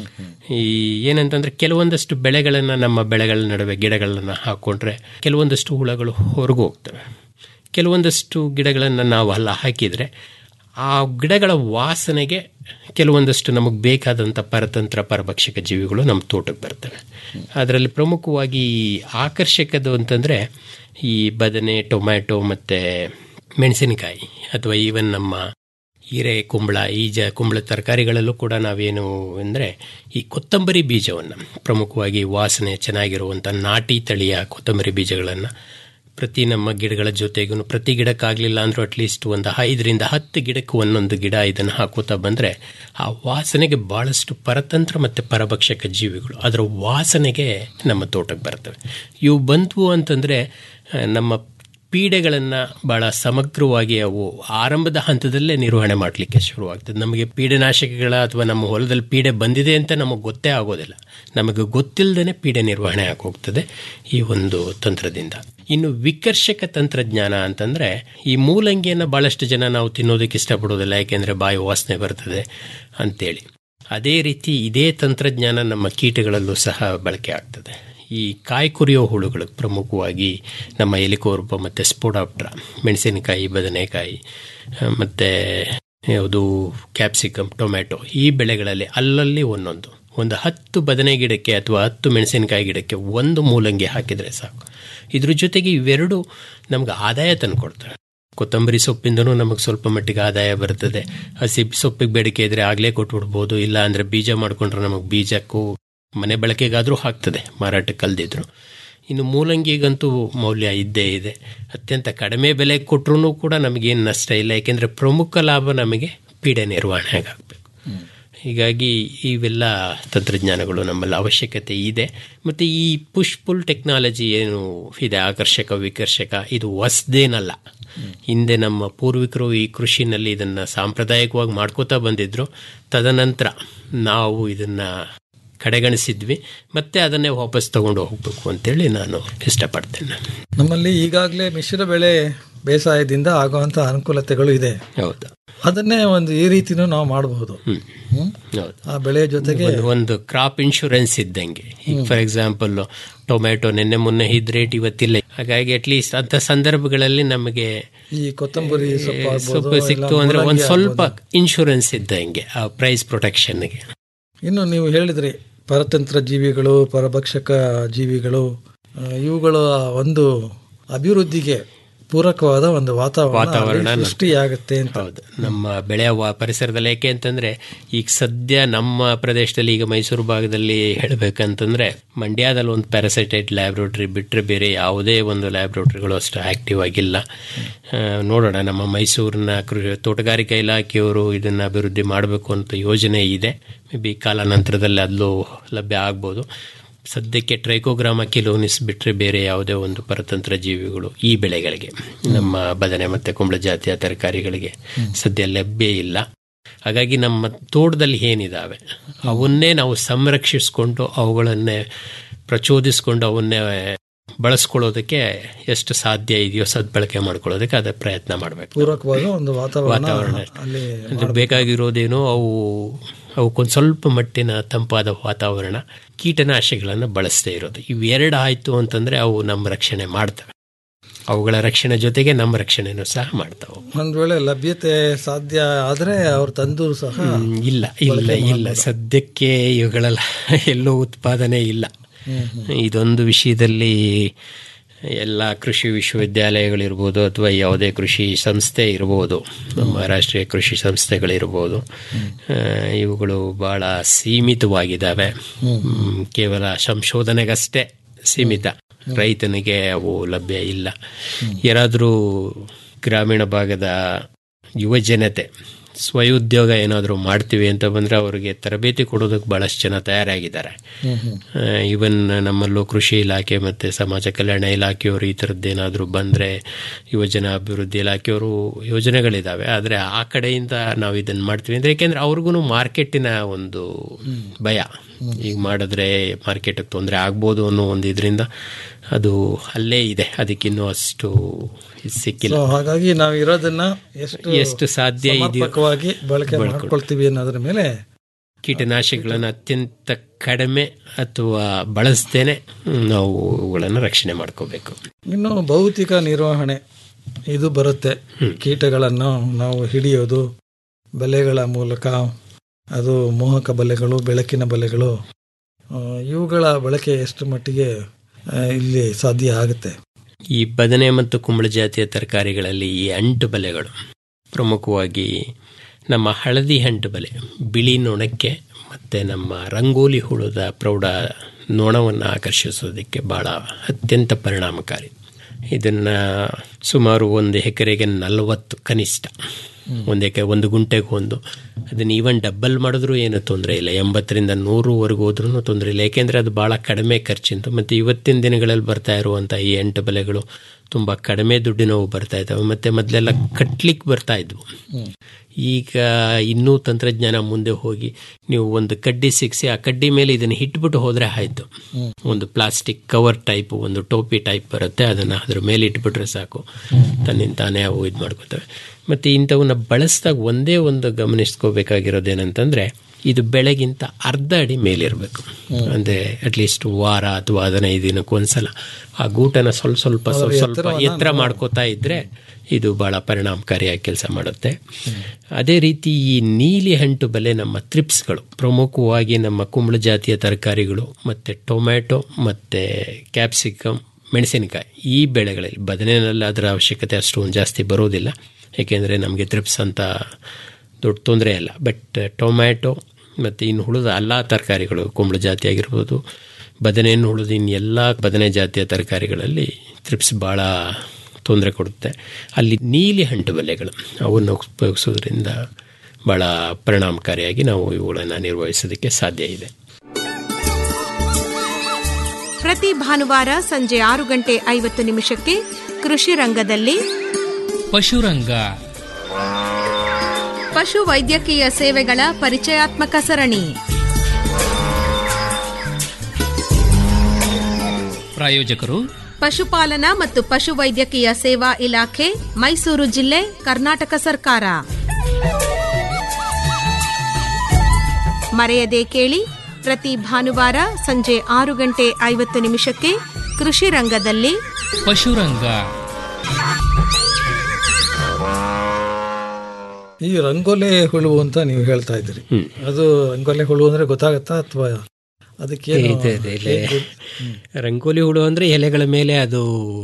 ಈ ಏನಂತಂದ್ರೆ ಕೆಲವೊಂದಷ್ಟು ಬೆಳೆಗಳನ್ನು ನಮ್ಮ ಬೆಳೆಗಳ ನಡುವೆ ಗಿಡಗಳನ್ನು ಹಾಕ್ಕೊಂಡ್ರೆ ಕೆಲವೊಂದಷ್ಟು ಹುಳಗಳು ಹೊರಗೆ ಹೋಗ್ತವೆ ಕೆಲವೊಂದಷ್ಟು ಗಿಡಗಳನ್ನು ನಾವು ಅಲ್ಲ ಹಾಕಿದರೆ ಆ ಗಿಡಗಳ ವಾಸನೆಗೆ ಕೆಲವೊಂದಷ್ಟು ನಮಗೆ ಬೇಕಾದಂಥ ಪರತಂತ್ರ ಪರಭಕ್ಷಕ ಜೀವಿಗಳು ನಮ್ಮ ತೋಟಕ್ಕೆ ಬರ್ತವೆ ಅದರಲ್ಲಿ ಪ್ರಮುಖವಾಗಿ ಆಕರ್ಷಕದು ಅಂತಂದರೆ ಈ ಬದನೆ ಟೊಮ್ಯಾಟೊ ಮತ್ತು ಮೆಣಸಿನಕಾಯಿ ಅಥವಾ ಈವನ್ ನಮ್ಮ ಹೀರೆ ಕುಂಬಳ ಈಜ ಕುಂಬಳ ತರಕಾರಿಗಳಲ್ಲೂ ಕೂಡ ನಾವೇನು ಅಂದರೆ ಈ ಕೊತ್ತಂಬರಿ ಬೀಜವನ್ನು ಪ್ರಮುಖವಾಗಿ ವಾಸನೆ ಚೆನ್ನಾಗಿರುವಂಥ ನಾಟಿ ತಳಿಯ ಕೊತ್ತಂಬರಿ ಬೀಜಗಳನ್ನು ಪ್ರತಿ ನಮ್ಮ ಗಿಡಗಳ ಜೊತೆಗೂ ಪ್ರತಿ ಗಿಡಕ್ಕಾಗಲಿಲ್ಲ ಅಂದ್ರೂ ಅಟ್ಲೀಸ್ಟ್ ಒಂದು ಐದರಿಂದ ಹತ್ತು ಗಿಡಕ್ಕೆ ಒಂದೊಂದು ಗಿಡ ಇದನ್ನು ಹಾಕೋತಾ ಬಂದರೆ ಆ ವಾಸನೆಗೆ ಭಾಳಷ್ಟು ಪರತಂತ್ರ ಮತ್ತು ಪರಭಕ್ಷಕ ಜೀವಿಗಳು ಅದರ ವಾಸನೆಗೆ ನಮ್ಮ ತೋಟಕ್ಕೆ ಬರ್ತವೆ ಇವು ಬಂದ್ವು ಅಂತಂದರೆ ನಮ್ಮ ಪೀಡೆಗಳನ್ನು ಭಾಳ ಸಮಗ್ರವಾಗಿ ಅವು ಆರಂಭದ ಹಂತದಲ್ಲೇ ನಿರ್ವಹಣೆ ಮಾಡಲಿಕ್ಕೆ ಶುರುವಾಗ್ತದೆ ನಮಗೆ ಪೀಡೆನಾಶಕಗಳ ಅಥವಾ ನಮ್ಮ ಹೊಲದಲ್ಲಿ ಪೀಡೆ ಬಂದಿದೆ ಅಂತ ನಮಗೆ ಗೊತ್ತೇ ಆಗೋದಿಲ್ಲ ನಮಗೆ ಗೊತ್ತಿಲ್ಲದೇ ಪೀಡೆ ನಿರ್ವಹಣೆ ಆಗೋಗ್ತದೆ ಈ ಒಂದು ತಂತ್ರದಿಂದ ಇನ್ನು ವಿಕರ್ಷಕ ತಂತ್ರಜ್ಞಾನ ಅಂತಂದರೆ ಈ ಮೂಲಂಗಿಯನ್ನು ಭಾಳಷ್ಟು ಜನ ನಾವು ತಿನ್ನೋದಕ್ಕೆ ಇಷ್ಟಪಡೋದಿಲ್ಲ ಯಾಕೆಂದರೆ ಬಾಯಿ ವಾಸನೆ ಬರ್ತದೆ ಅಂತೇಳಿ ಅದೇ ರೀತಿ ಇದೇ ತಂತ್ರಜ್ಞಾನ ನಮ್ಮ ಕೀಟಗಳಲ್ಲೂ ಸಹ ಬಳಕೆ ಆಗ್ತದೆ ಈ ಕಾಯಿ ಕುರಿಯೋ ಹುಳುಗಳು ಪ್ರಮುಖವಾಗಿ ನಮ್ಮ ಎಲಿಕೋರ್ಪ ಮತ್ತು ಸ್ಪೋಡಾಪ್ಟ್ರ ಮೆಣಸಿನಕಾಯಿ ಬದನೆಕಾಯಿ ಮತ್ತು ಯಾವುದು ಕ್ಯಾಪ್ಸಿಕಮ್ ಟೊಮ್ಯಾಟೊ ಈ ಬೆಳೆಗಳಲ್ಲಿ ಅಲ್ಲಲ್ಲಿ ಒಂದೊಂದು ಒಂದು ಹತ್ತು ಬದನೆ ಗಿಡಕ್ಕೆ ಅಥವಾ ಹತ್ತು ಮೆಣಸಿನಕಾಯಿ ಗಿಡಕ್ಕೆ ಒಂದು ಮೂಲಂಗಿ ಹಾಕಿದರೆ ಸಾಕು ಇದ್ರ ಜೊತೆಗೆ ಇವೆರಡು ನಮ್ಗೆ ಆದಾಯ ತಂದುಕೊಡ್ತವೆ ಕೊತ್ತಂಬರಿ ಸೊಪ್ಪಿಂದನೂ ನಮಗೆ ಸ್ವಲ್ಪ ಮಟ್ಟಿಗೆ ಆದಾಯ ಬರ್ತದೆ ಹಸಿ ಸೊಪ್ಪಿಗೆ ಬೇಡಿಕೆ ಇದ್ದರೆ ಆಗಲೇ ಕೊಟ್ಬಿಡ್ಬೋದು ಇಲ್ಲ ಅಂದರೆ ಬೀಜ ಮಾಡಿಕೊಂಡ್ರೆ ನಮಗೆ ಬೀಜಕ್ಕೂ ಮನೆ ಬಳಕೆಗಾದರೂ ಆಗ್ತದೆ ಮಾರಾಟಕ್ಕೆ ಕಲ್ದಿದ್ರು ಇನ್ನು ಮೂಲಂಗಿಗಂತೂ ಮೌಲ್ಯ ಇದ್ದೇ ಇದೆ ಅತ್ಯಂತ ಕಡಿಮೆ ಬೆಲೆ ಕೊಟ್ಟರೂ ಕೂಡ ನಮಗೇನು ನಷ್ಟ ಇಲ್ಲ ಯಾಕೆಂದರೆ ಪ್ರಮುಖ ಲಾಭ ನಮಗೆ ಪೀಡೆ ನಿರ್ವಹಣೆ ಆಗಬೇಕು ಹೀಗಾಗಿ ಇವೆಲ್ಲ ತಂತ್ರಜ್ಞಾನಗಳು ನಮ್ಮಲ್ಲಿ ಅವಶ್ಯಕತೆ ಇದೆ ಮತ್ತು ಈ ಪುಷ್ ಪುಲ್ ಟೆಕ್ನಾಲಜಿ ಏನು ಇದೆ ಆಕರ್ಷಕ ವಿಕರ್ಷಕ ಇದು ಹೊಸದೇನಲ್ಲ ಹಿಂದೆ ನಮ್ಮ ಪೂರ್ವಿಕರು ಈ ಕೃಷಿನಲ್ಲಿ ಇದನ್ನು ಸಾಂಪ್ರದಾಯಿಕವಾಗಿ ಮಾಡ್ಕೋತಾ ಬಂದಿದ್ರು ತದನಂತರ ನಾವು ಇದನ್ನು ಕಡೆಗಣಿಸಿದ್ವಿ ಮತ್ತೆ ಅದನ್ನೇ ವಾಪಸ್ ತಗೊಂಡು ಹೋಗಬೇಕು ಅಂತೇಳಿ ನಾನು ಇಷ್ಟಪಡ್ತೇನೆ ನಮ್ಮಲ್ಲಿ ಈಗಾಗಲೇ ಮಿಶ್ರ ಬೆಳೆ ಬೇಸಾಯದಿಂದ ಆಗುವಂತ ಅನುಕೂಲತೆಗಳು ಇದೆ ಹೌದು ಅದನ್ನೇ ಒಂದು ಈ ರೀತಿನೂ ನಾವು ಮಾಡಬಹುದು ಹ್ಮ್? ಹೌದು ಆ ಬೆಳೆಯ ಜೊತೆಗೆ ಒಂದು- ಒಂದು ಕ್ರಾಪ್ ಇನ್ಶೂರೆನ್ಸ್ ಇದ್ದಂಗೆ ಈಗ ಫಾರ್ ಎಕ್ಸಾಂಪಲ್ ಟೊಮೆಟೊ ನಿನ್ನೆ ಮೊನ್ನೆ ಇದ್ ರೇಟ್ ಇವತ್ತಿಲ್ಲ ಹಾಗಾಗಿ ಅಟ್ಲೀಸ್ಟ್ ಅಂತ ಸಂದರ್ಭಗಳಲ್ಲಿ ನಮಗೆ ಈ ಕೊತ್ತಂಬರಿ ಸೊಪ್ಪು ಆಗ್ಬೋದು, ಸೊಪ್ಪು ಇಲ್ಲ ಸಿಕ್ತು ಅಂದ್ರೆ ಒಂದು ಮೂಲಂಗಿ ಸ್ವಲ್ಪ ಆಗ್ಬೋದು. ಇನ್ಶೂರೆನ್ಸ್ ಇದ್ದಂಗೆ ಆ ಪ್ರೈಸ್ ಪ್ರೊಟೆಕ್ಷನ್ಗೆ ಇನ್ನು ನೀವು ಹೇಳಿದ್ರಿ ಪರತಂತ್ರ ಜೀವಿಗಳು ಪರಭಕ್ಷಕ ಜೀವಿಗಳು ಆ, ಇವುಗಳ ಒಂದು ಅಭಿವೃದ್ಧಿಗೆ ಪೂರಕವಾದ ಒಂದು ವಾತಾವರಣ ವಾತಾವರಣ ಅಲ್ಲಿ ಸೃಷ್ಟಿಯಾಗುತ್ತೆ ಅಂತ ಹೌದು ನಮ್ಮ ಬೆಳೆಯ ವಾ- ಪರಿಸರದಲ್ಲಿ ಯಾಕೆ ಅಂತಂದ್ರೆ ಈಗ ಸದ್ಯ ನಮ್ಮ ಪ್ರದೇಶದಲ್ಲಿ ಈಗ ಮೈಸೂರು ಭಾಗದಲ್ಲಿ ಹೇಳಬೇಕಂತಂದ್ರೆ ಮಂಡ್ಯದಲ್ಲಿ ಒಂದು ಪ್ಯಾರಾಸೈಟೈಟ್ ಲ್ಯಾಬ್ರೋಟರಿ ಬಿಟ್ಟರೆ ಬೇರೆ ಯಾವುದೇ ಒಂದು ಲ್ಯಾಬ್ರೋಟರಿಗಳು ಅಷ್ಟು ಆಕ್ಟಿವ್ ಆಗಿಲ್ಲ ಆ, ನೋಡೋಣ ನಮ್ಮ ಮೈಸೂರಿನ ಕೃಷಿ ತೋಟಗಾರಿಕಾ ಇಲಾಖೆಯವರು ಇದನ್ನು ಅಭಿವೃದ್ಧಿ ಮಾಡಬೇಕು ಅಂತ ಯೋಜನೆ ಇದೆ ಮೇ ಬಿ ಕಾಲಾನಂತರದಲ್ಲಿ ಅಲ್ಲೂ ಲಭ್ಯ ಆಗ್ಬೋದು ಸದ್ಯಕ್ಕೆ ಟ್ರೈಕೋಗ್ರಾಮ ಕಿಲೋನಿಸ್ ಬಿಟ್ಟರೆ ಬೇರೆ ಯಾವುದೇ ಒಂದು ಪರತಂತ್ರ ಜೀವಿಗಳು ಈ ಬೆಳೆಗಳಿಗೆ ನಮ್ಮ ಬದನೆ ಮತ್ತು ಕುಂಬಳ ಜಾತಿಯ ತರಕಾರಿಗಳಿಗೆ ಸದ್ಯ ಲಭ್ಯ ಇಲ್ಲ ಹಾಗಾಗಿ ನಮ್ಮ ತೋಟದಲ್ಲಿ ಏನಿದಾವೆ ಅವನ್ನೇ ನಾವು ಸಂರಕ್ಷಿಸಿಕೊಂಡು ಅವುಗಳನ್ನೇ ಪ್ರಚೋದಿಸ್ಕೊಂಡು ಅವನ್ನೇ ಬಳಸ್ಕೊಳ್ಳೋದಕ್ಕೆ ಎಷ್ಟು ಸಾಧ್ಯ ಇದೆಯೋ ಸದ್ಬಳಕೆ ಮಾಡ್ಕೊಳ್ಳೋದಕ್ಕೆ ಅದೇ ಪ್ರಯತ್ನ ಮಾಡಬೇಕು ಪೂರಕವಾದ ಒಂದು ವಾತಾವರಣ ವಾತಾವರಣ ಅಲ್ಲಿ ಅದು ಬೇಕಾಗಿರೋದೇನೋ ಅವು ಅವಕ್ಕೊಂದು ಸ್ವಲ್ಪ ಮಟ್ಟಿನ ತಂಪಾದ ವಾತಾವರಣ ಕೀಟನಾಶಕಗಳನ್ನು ಬಳಸದೇ ಇರೋದು ಇವೆರಡು ಆಯಿತು ಅಂತಂದರೆ ಅವು ನಮ್ಮ ರಕ್ಷಣೆ ಮಾಡ್ತವೆ ಅವುಗಳ ರಕ್ಷಣೆ ಜೊತೆಗೆ ನಮ್ಮ ರಕ್ಷಣೆನೂ ಸಹ ಮಾಡ್ತಾವೆ ಒಂದ್ ವೇಳೆ ಲಭ್ಯತೆ ಸಾಧ್ಯ ಆದ್ರೆ ಅವ್ರು ತಂದು ಸಹ ಹ್ಮ್, ಇಲ್ಲ ಇಲ್ಲ ಇಲ್ಲ ಸದ್ಯಕ್ಕೆ ಇವುಗಳೆಲ್ಲ ಎಲ್ಲೂ ಉತ್ಪಾದನೆ ಇಲ್ಲ ಇದೊಂದು ವಿಷಯದಲ್ಲಿ ಎಲ್ಲ ಕೃಷಿ ವಿಶ್ವವಿದ್ಯಾಲಯಗಳಿರ್ಬೋದು ಅಥವಾ ಯಾವುದೇ ಕೃಷಿ ಸಂಸ್ಥೆ ಇರ್ಬೋದು ನಮ್ಮ ರಾಷ್ಟ್ರೀಯ ಕೃಷಿ ಸಂಸ್ಥೆಗಳಿರ್ಬೋದು ಆ, ಇವುಗಳು ಭಾಳ ಸೀಮಿತವಾಗಿದ್ದಾವೆ ಹ್ಮ್, ಕೇವಲ ಸಂಶೋಧನೆಗಷ್ಟೇ ಸೀಮಿತ ರೈತನಿಗೆ ಅವು ಲಭ್ಯ ಇಲ್ಲ ಯಾರಾದರೂ ಗ್ರಾಮೀಣ ಭಾಗದ ಯುವ ಜನತೆ ಸ್ವಉದ್ಯೋಗ ಏನಾದರೂ ಮಾಡ್ತೀವಿ ಅಂತ ಬಂದರೆ ಅವರಿಗೆ ತರಬೇತಿ ಕೊಡೋದಕ್ಕೆ ಭಾಳಷ್ಟು ಜನ ತಯಾರಾಗಿದ್ದಾರೆ ಈವನ್ ನಮ್ಮಲ್ಲೂ ಕೃಷಿ ಇಲಾಖೆ ಮತ್ತು ಸಮಾಜ ಕಲ್ಯಾಣ ಇಲಾಖೆಯವರು ಈ ಥರದ್ದೇನಾದರೂ ಬಂದರೆ ಯುವಜನ ಅಭಿವೃದ್ಧಿ ಇಲಾಖೆಯವರು ಯೋಜನೆಗಳಿದ್ದಾವೆ ಆದರೆ ಆ ಕಡೆಯಿಂದ ನಾವು ಇದನ್ನು ಮಾಡ್ತೀವಿ ಅಂದರೆ ಏಕೆಂದರೆ ಅವ್ರಿಗೂ ಮಾರ್ಕೆಟಿನ ಒಂದು ಭಯ ಈಗ ಮಾಡಿದ್ರೆ ಮಾರ್ಕೆಟಿಗೆ ತೊಂದರೆ ಆಗ್ಬೋದು ಅನ್ನೋ ಒಂದು ಇದರಿಂದ ಅದು ಅಲ್ಲೇ ಇದೆ ಅದಕ್ಕಿನ್ನೂ ಅಷ್ಟು ಇದ್ ಸಿಕ್ಕಿಲ್ಲ So, ಹಾಗಾಗಿ ನಾವು ಇರೋದನ್ನ ಎಷ್ಟು ಎಷ್ಟು ಸಾಧ್ಯ ಇದೆಯೋ ಸಮರ್ಪಕವಾಗಿ ಬಳಕೆ ಮಾಡ್ಕೊಳ್ತೀವಿ ಅನ್ನೋದ್ರ ಮೇಲೆ ಕೀಟನಾಶಕಗಳನ್ನು ಅತ್ಯಂತ ಕಡಿಮೆ ಅಥವಾ ಬಳಸದೇನೆ ನಾವು ಅವುಗಳನ್ನು ರಕ್ಷಣೆ ಮಾಡ್ಕೋಬೇಕು ಇನ್ನು ಭೌತಿಕ ನಿರ್ವಹಣೆ ಇದು ಬರುತ್ತೆ ಕೀಟಗಳನ್ನು ನಾವು ಹಿಡಿಯೋದು ಬಲೆಗಳ ಮೂಲಕ ಅದು ಮೋಹಕ ಬಲೆಗಳು ಬೆಳಕಿನ ಬಲೆಗಳು ಆ, ಇವುಗಳ ಬಳಕೆ ಎಷ್ಟು ಮಟ್ಟಿಗೆ ಆ, ಇಲ್ಲಿ ಸಾಧ್ಯ ಆಗುತ್ತೆ ಈ ಬದನೆ ಮತ್ತು ಕುಂಬಳ ಜಾತಿಯ ತರಕಾರಿಗಳಲ್ಲಿ ಈ ಅಂಟು ಬಲೆಗಳು ಪ್ರಮುಖವಾಗಿ ನಮ್ಮ ಹಳದಿ ಅಂಟು ಬಲೆ ಬಿಳಿ ನೊಣಕ್ಕೆ ಮತ್ತು ನಮ್ಮ ರಂಗೋಲಿ ಹುಳದ ಪ್ರೌಢ ನೊಣವನ್ನು ಆಕರ್ಷಿಸೋದಕ್ಕೆ ಭಾಳ ಅತ್ಯಂತ ಪರಿಣಾಮಕಾರಿ ಇದನ್ನು ಸುಮಾರು ಒಂದು ಎಕರೆಗೆ ನಲವತ್ತು ಕನಿಷ್ಠ ಒಂದು ಎಕರೆ ಒಂದು ಗುಂಟೆಗೆ ಒಂದು ಅದನ್ನು ಈವನ್ ಡಬ್ಬಲ್ ಮಾಡಿದ್ರೂ ಏನು ತೊಂದರೆ ಇಲ್ಲ ಎಂಬತ್ತರಿಂದ ನೂರುವರೆಗೂ ಹೋದ್ರೂ ತೊಂದರೆ ಇಲ್ಲ ಏಕೆಂದರೆ ಅದು ಭಾಳ ಕಡಿಮೆ ಖರ್ಚಿಂತು ಮತ್ತು ಇವತ್ತಿನ ದಿನಗಳಲ್ಲಿ ಬರ್ತಾ ಇರುವಂಥ ಈ ಎಂಟು ಬೆಲೆಗಳು ತುಂಬ ಕಡಿಮೆ ದುಡ್ಡಿನವು ಬರ್ತಾ ಇದ್ದಾವೆ ಮತ್ತು ಮೊದಲೆಲ್ಲ ಕಟ್ಲಿಕ್ಕೆ ಬರ್ತಾ ಇದ್ವು ಈಗ ಇನ್ನೂ ತಂತ್ರಜ್ಞಾನ ಮುಂದೆ ಹೋಗಿ ನೀವು ಒಂದು ಕಡ್ಡಿ ಸಿಕ್ಸಿ ಆ ಕಡ್ಡಿ ಮೇಲೆ ಇದನ್ನು ಇಟ್ಬಿಟ್ಟು ಹೋದರೆ ಆಯಿತು ಒಂದು ಪ್ಲಾಸ್ಟಿಕ್ ಕವರ್ ಟೈಪ್ ಒಂದು ಟೋಪಿ ಟೈಪ್ ಬರುತ್ತೆ ಅದನ್ನು ಅದ್ರ ಮೇಲೆ ಇಟ್ಬಿಟ್ರೆ ಸಾಕು ತನ್ನಿಂದ ತಾನೇ ಅವು ಇದು ಮಾಡ್ಕೋತವೆ ಮತ್ತು ಇಂಥವನ್ನ ಬಳಸಿದಾಗ ಒಂದೇ ಒಂದು ಗಮನಿಸ್ಕೋಬೇಕಾಗಿರೋದೇನಂತಂದರೆ ಇದು ಬೆಳೆಗಿಂತ ಅರ್ಧ ಅಡಿ ಮೇಲಿರಬೇಕು ಅಂದರೆ ಅಟ್ಲೀಸ್ಟ್ ವಾರ ಅಥವಾ ಹದಿನೈದು ದಿನಕ್ಕೆ ಒಂದ್ಸಲ ಆ ಗೂಟನ ಸ್ವಲ್ಪ ಸ್ವಲ್ಪ ಸ್ವಲ್ಪ ಸ್ವಲ್ಪ ಎತ್ತರ ಮಾಡ್ಕೋತಾ ಇದ್ದರೆ ಇದು ಭಾಳ ಪರಿಣಾಮಕಾರಿಯಾಗಿ ಕೆಲಸ ಮಾಡುತ್ತೆ ಅದೇ ರೀತಿ ಈ ನೀಲಿ ಹಂಟು ಬೆಲೆ ನಮ್ಮ ತ್ರಿಪ್ಸ್ಗಳು ಪ್ರಮುಖವಾಗಿ ನಮ್ಮ ಕುಂಬಳ ಜಾತಿಯ ತರಕಾರಿಗಳು ಮತ್ತು ಟೊಮ್ಯಾಟೊ ಮತ್ತು ಕ್ಯಾಪ್ಸಿಕಮ್ ಮೆಣಸಿನಕಾಯಿ ಈ ಬೆಳೆಗಳಲ್ಲಿ ಬದನೆಯಲ್ಲಿ ಅದರ ಅವಶ್ಯಕತೆ ಅಷ್ಟೊಂದು ಜಾಸ್ತಿ ಬರೋದಿಲ್ಲ ಏಕೆಂದರೆ ನಮಗೆ ತ್ರಿಪ್ಸ್ ಅಂತ ದೊಡ್ಡ ತೊಂದರೆ ಇಲ್ಲ ಬಟ್ ಟೊಮ್ಯಾಟೊ ಮತ್ತು ಇನ್ನು ಉಳಿದ ಎಲ್ಲ ತರಕಾರಿಗಳು ಕುಂಬಳ ಜಾತಿ ಆಗಿರ್ಬೋದು ಬದನೆಯನ್ನು ಉಳಿದು ಇನ್ನು ಎಲ್ಲ ಬದನೆ ಜಾತಿಯ ತರಕಾರಿಗಳಲ್ಲಿ ತ್ರಿಪ್ಸ್ ಭಾಳ ತೊಂದರೆ ಕೊಡುತ್ತೆ ಅಲ್ಲಿ ನೀಲಿ ಹಂಟು ಬೆಲೆಗಳು ಅವನ್ನು ಉಪಯೋಗಿಸೋದ್ರಿಂದ ಭಾಳ ಪರಿಣಾಮಕಾರಿಯಾಗಿ ನಾವು ಇವುಗಳನ್ನು ನಿರ್ವಹಿಸೋದಕ್ಕೆ ಸಾಧ್ಯ ಇದೆ ಪ್ರತಿ ಭಾನುವಾರ ಸಂಜೆ ಆರು ಗಂಟೆ ಐವತ್ತು ನಿಮಿಷಕ್ಕೆ ಕೃಷಿ ರಂಗದಲ್ಲಿ ಪಶುರಂಗ ಪಶು ವೈದ್ಯಕೀಯ ಸೇವೆಗಳ ಪರಿಚಯಾತ್ಮಕ ಸರಣಿ ಪ್ರಾಯೋಜಕರು ಪಶುಪಾಲನಾ ಮತ್ತು ಪಶು ವೈದ್ಯಕೀಯ ಸೇವಾ ಇಲಾಖೆ ಮೈಸೂರು ಜಿಲ್ಲೆ ಕರ್ನಾಟಕ ಸರ್ಕಾರ ಮರೆಯದೆ ಕೇಳಿ ಪ್ರತಿ ಭಾನುವಾರ ಸಂಜೆ ಆರು ಗಂಟೆ ಐವತ್ತು ನಿಮಿಷಕ್ಕೆ ಕೃಷಿ ರಂಗದಲ್ಲಿ ಪಶುರಂಗ ಈ ರಂಗೋಲೆ ಹುಳು ಅಂತ ನೀವು ಹೇಳ್ತಾ ಇದ್ದೀರಿ ಅದು ರಂಗೋಲೆ ಹುಳು ಅಂದ್ರೆ ಗೊತ್ತಾಗತ್ತಾ ಅಥವಾ ಅದಕ್ಕೆ ಇದೆ ಇದೆ ಇದೆ ರಂಗೋಲಿ ಹುಳು ಅಂದರೆ ಎಲೆಗಳ ಮೇಲೆ ಅದು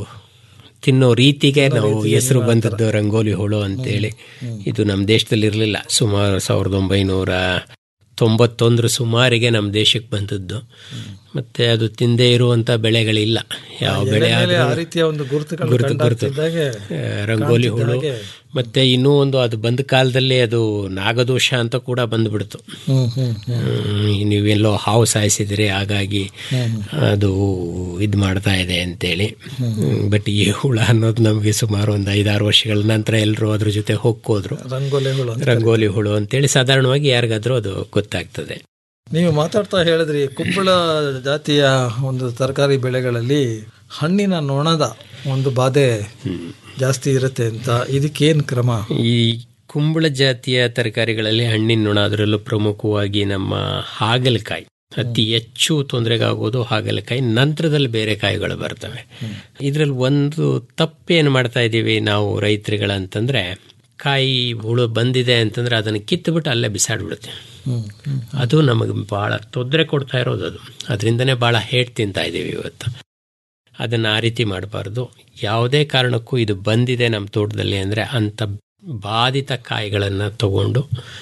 ತಿನ್ನೋ ರೀತಿಗೆ ನಾವು ಹೆಸರು ಬಂದದ್ದು ರಂಗೋಲಿ ಹುಳು ಅಂತೇಳಿ ಇದು ನಮ್ಮ ದೇಶದಲ್ಲಿ ಇರಲಿಲ್ಲ ಸುಮಾರು ಸಾವಿರದ ಒಂಬೈನೂರ ತೊಂಬತ್ತೊಂದರ ಸುಮಾರಿಗೆ ನಮ್ಮ ದೇಶಕ್ಕೆ ಬಂದದ್ದು ಮತ್ತೆ ಅದು ತಿಂದೇ ಇರುವಂತ ಬೆಳೆಗಳಿಲ್ಲ ಯಾವ ಬೆಳೆ ಮೇಲೆ ಆದ್ರೂ ಆ ರೀತಿಯ ಒಂದು ಗುರುತುಗಳು ಗುರುತು ಕಂಡು ಗುರುತು ಆಗ್ತಿದ್ದಾಗೆ ಆ, ರಂಗೋಲಿ ಹುಳು ಕಾಣ್ತಿದ್ದಾಗೆ. ಮತ್ತೆ ಇನ್ನೂ ಒಂದು ಅದು ಬಂದ ಕಾಲದಲ್ಲಿ ಅದು ನಾಗದೋಷ ಅಂತ ಕೂಡ ಬಂದ್ಬಿಡ್ತು ಹ್ಮ್ ಹ್ಮ್ ಹ್ಮ್. ಹ್ಮ್, ನೀವೆಲ್ಲೋ ಹಾವು ಸಾಯಿಸಿದ್ರಿ ಹಾಗಾಗಿ ಹ್ಮ್. ಅದು ಇದು ಮಾಡ್ತಾ ಇದೆ ಅಂತೇಳಿ ಬಟ್ ಈ ಹುಳ ಅನ್ನೋದು ನಮಗೆ ಸುಮಾರು ಒಂದು ಐದಾರು ವರ್ಷಗಳ ನಂತರ ಎಲ್ಲರೂ ಅದ್ರ ಜೊತೆ ಹೋಗ್ಕೋದ್ರು ರಂಗೋಲೆ ಹುಳು ಅಂತ ರಂಗೋಲಿ ಹುಳು ಅಂತೇಳಿ ಸಾಧಾರಣವಾಗಿ ಯಾರಿಗಾದ್ರೂ ಅದು ಗೊತ್ತಾಗ್ತದೆ ನೀವು ಮಾತಾಡ್ತಾ ಹೇಳಿದ್ರಿ ಕುಂಬಳ ಜಾತಿಯ ಒಂದು ತರಕಾರಿ ಬೆಳೆಗಳಲ್ಲಿ ಹಣ್ಣಿನ ನೊಣದ ಒಂದು ಬಾಧೆ ಜಾಸ್ತಿ ಇರುತ್ತೆ ಅಂತ ಇದಕ್ಕೇನು ಕ್ರಮ ಈ ಕುಂಬಳ ಜಾತಿಯ ತರಕಾರಿಗಳಲ್ಲಿ ಹಣ್ಣಿನ ನೊಣ ಅದರಲ್ಲೂ ಪ್ರಮುಖವಾಗಿ ನಮ್ಮ ಹಾಗಲಕಾಯಿ ಅತಿ ಹೆಚ್ಚು ತೊಂದರೆಗಾಗೋದು ಹಾಗಲಕಾಯಿ ನಂತರದಲ್ಲಿ ಬೇರೆ ಕಾಯಿಗಳು ಬರ್ತವೆ ಇದರಲ್ಲಿ ಒಂದು ತಪ್ಪೇನು ಮಾಡ್ತಾ ಇದ್ದೀವಿ ನಾವು ರೈತರುಗಳಂತಂದ್ರೆ ಕಾಯಿ ಹುಳು ಬಂದಿದೆ ಅಂತಂದ್ರೆ ಅದನ್ನು ಕಿತ್ತುಬಿಟ್ಟು ಅಲ್ಲೇ ಬಿಸಾಡ್ಬಿಡುತ್ತೆ ಹ್ಮ್ ಹ್ಮ್. ಅದು ನಮಗೆ ಭಾಳ ತೊಂದರೆ ಕೊಡ್ತಾ ಇರೋದು ಅದು ಅದರಿಂದನೇ ಭಾಳ ಹೇಟ್ ತಿಂತಾ ಇದ್ದೀವಿ ಇವತ್ತು ಅದನ್ನು ಆ ರೀತಿ ಮಾಡಬಾರ್ದು ಯಾವುದೇ ಕಾರಣಕ್ಕೂ ಇದು ಬಂದಿದೆ ನಮ್ಮ ತೋಟದಲ್ಲಿ ಅಂದರೆ ಅಂಥ ಬಾಧಿತ ಕಾಯಿಗಳನ್ನು ತಗೊಂಡು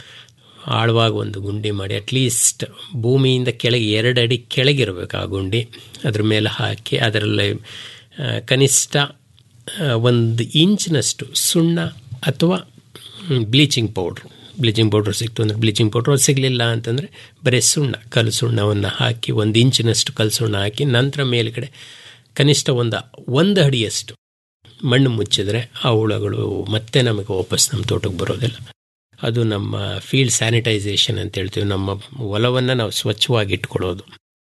ಆಳವಾಗಿ ಒಂದು ಗುಂಡಿ ಮಾಡಿ ಅಟ್ಲೀಸ್ಟ್ ಭೂಮಿಯಿಂದ ಕೆಳಗೆ ಎರಡು ಅಡಿ ಕೆಳಗಿರಬೇಕು ಆ ಗುಂಡಿ ಅದ್ರ ಮೇಲೆ ಹಾಕಿ ಅದರಲ್ಲಿ ಆ, ಕನಿಷ್ಠ ಆ, ಒಂದು ಇಂಚಿನಷ್ಟು ಸುಣ್ಣ ಅಥವಾ ಬ್ಲೀಚಿಂಗ್ ಪೌಡ್ರು ಬ್ಲೀಚಿಂಗ್ ಪೌಡ್ರ್ ಸಿಕ್ತು ಅಂದರೆ ಬ್ಲೀಚಿಂಗ್ ಪೌಡ್ರ್ ಅದು ಸಿಗಲಿಲ್ಲ ಅಂತಂದರೆ ಬರೀ ಸುಣ್ಣ ಕಲ್ಲು ಸುಣ್ಣವನ್ನು ಹಾಕಿ ಒಂದು ಇಂಚಿನಷ್ಟು ಕಲ್ಲು ಸುಣ್ಣ ಹಾಕಿ ನಂತರ ಮೇಲ್ಗಡೆ ಕನಿಷ್ಠ ಒಂದು ಒಂದು ಅಡಿಯಷ್ಟು ಮಣ್ಣು ಮುಚ್ಚಿದ್ರೆ ಆ ಹುಳಗಳು ಮತ್ತೆ ನಮಗೆ ವಾಪಸ್ ನಮ್ಮ ತೋಟಕ್ಕೆ ಬರೋದಿಲ್ಲ ಅದು ನಮ್ಮ ಫೀಲ್ಡ್ ಸ್ಯಾನಿಟೈಸೇಷನ್ ಅಂತ ಹೇಳ್ತೀವಿ ನಮ್ಮ ಹೊಲವನ್ನು ನಾವು ಸ್ವಚ್ಛವಾಗಿ ಇಟ್ಕೊಳ್ಳೋದು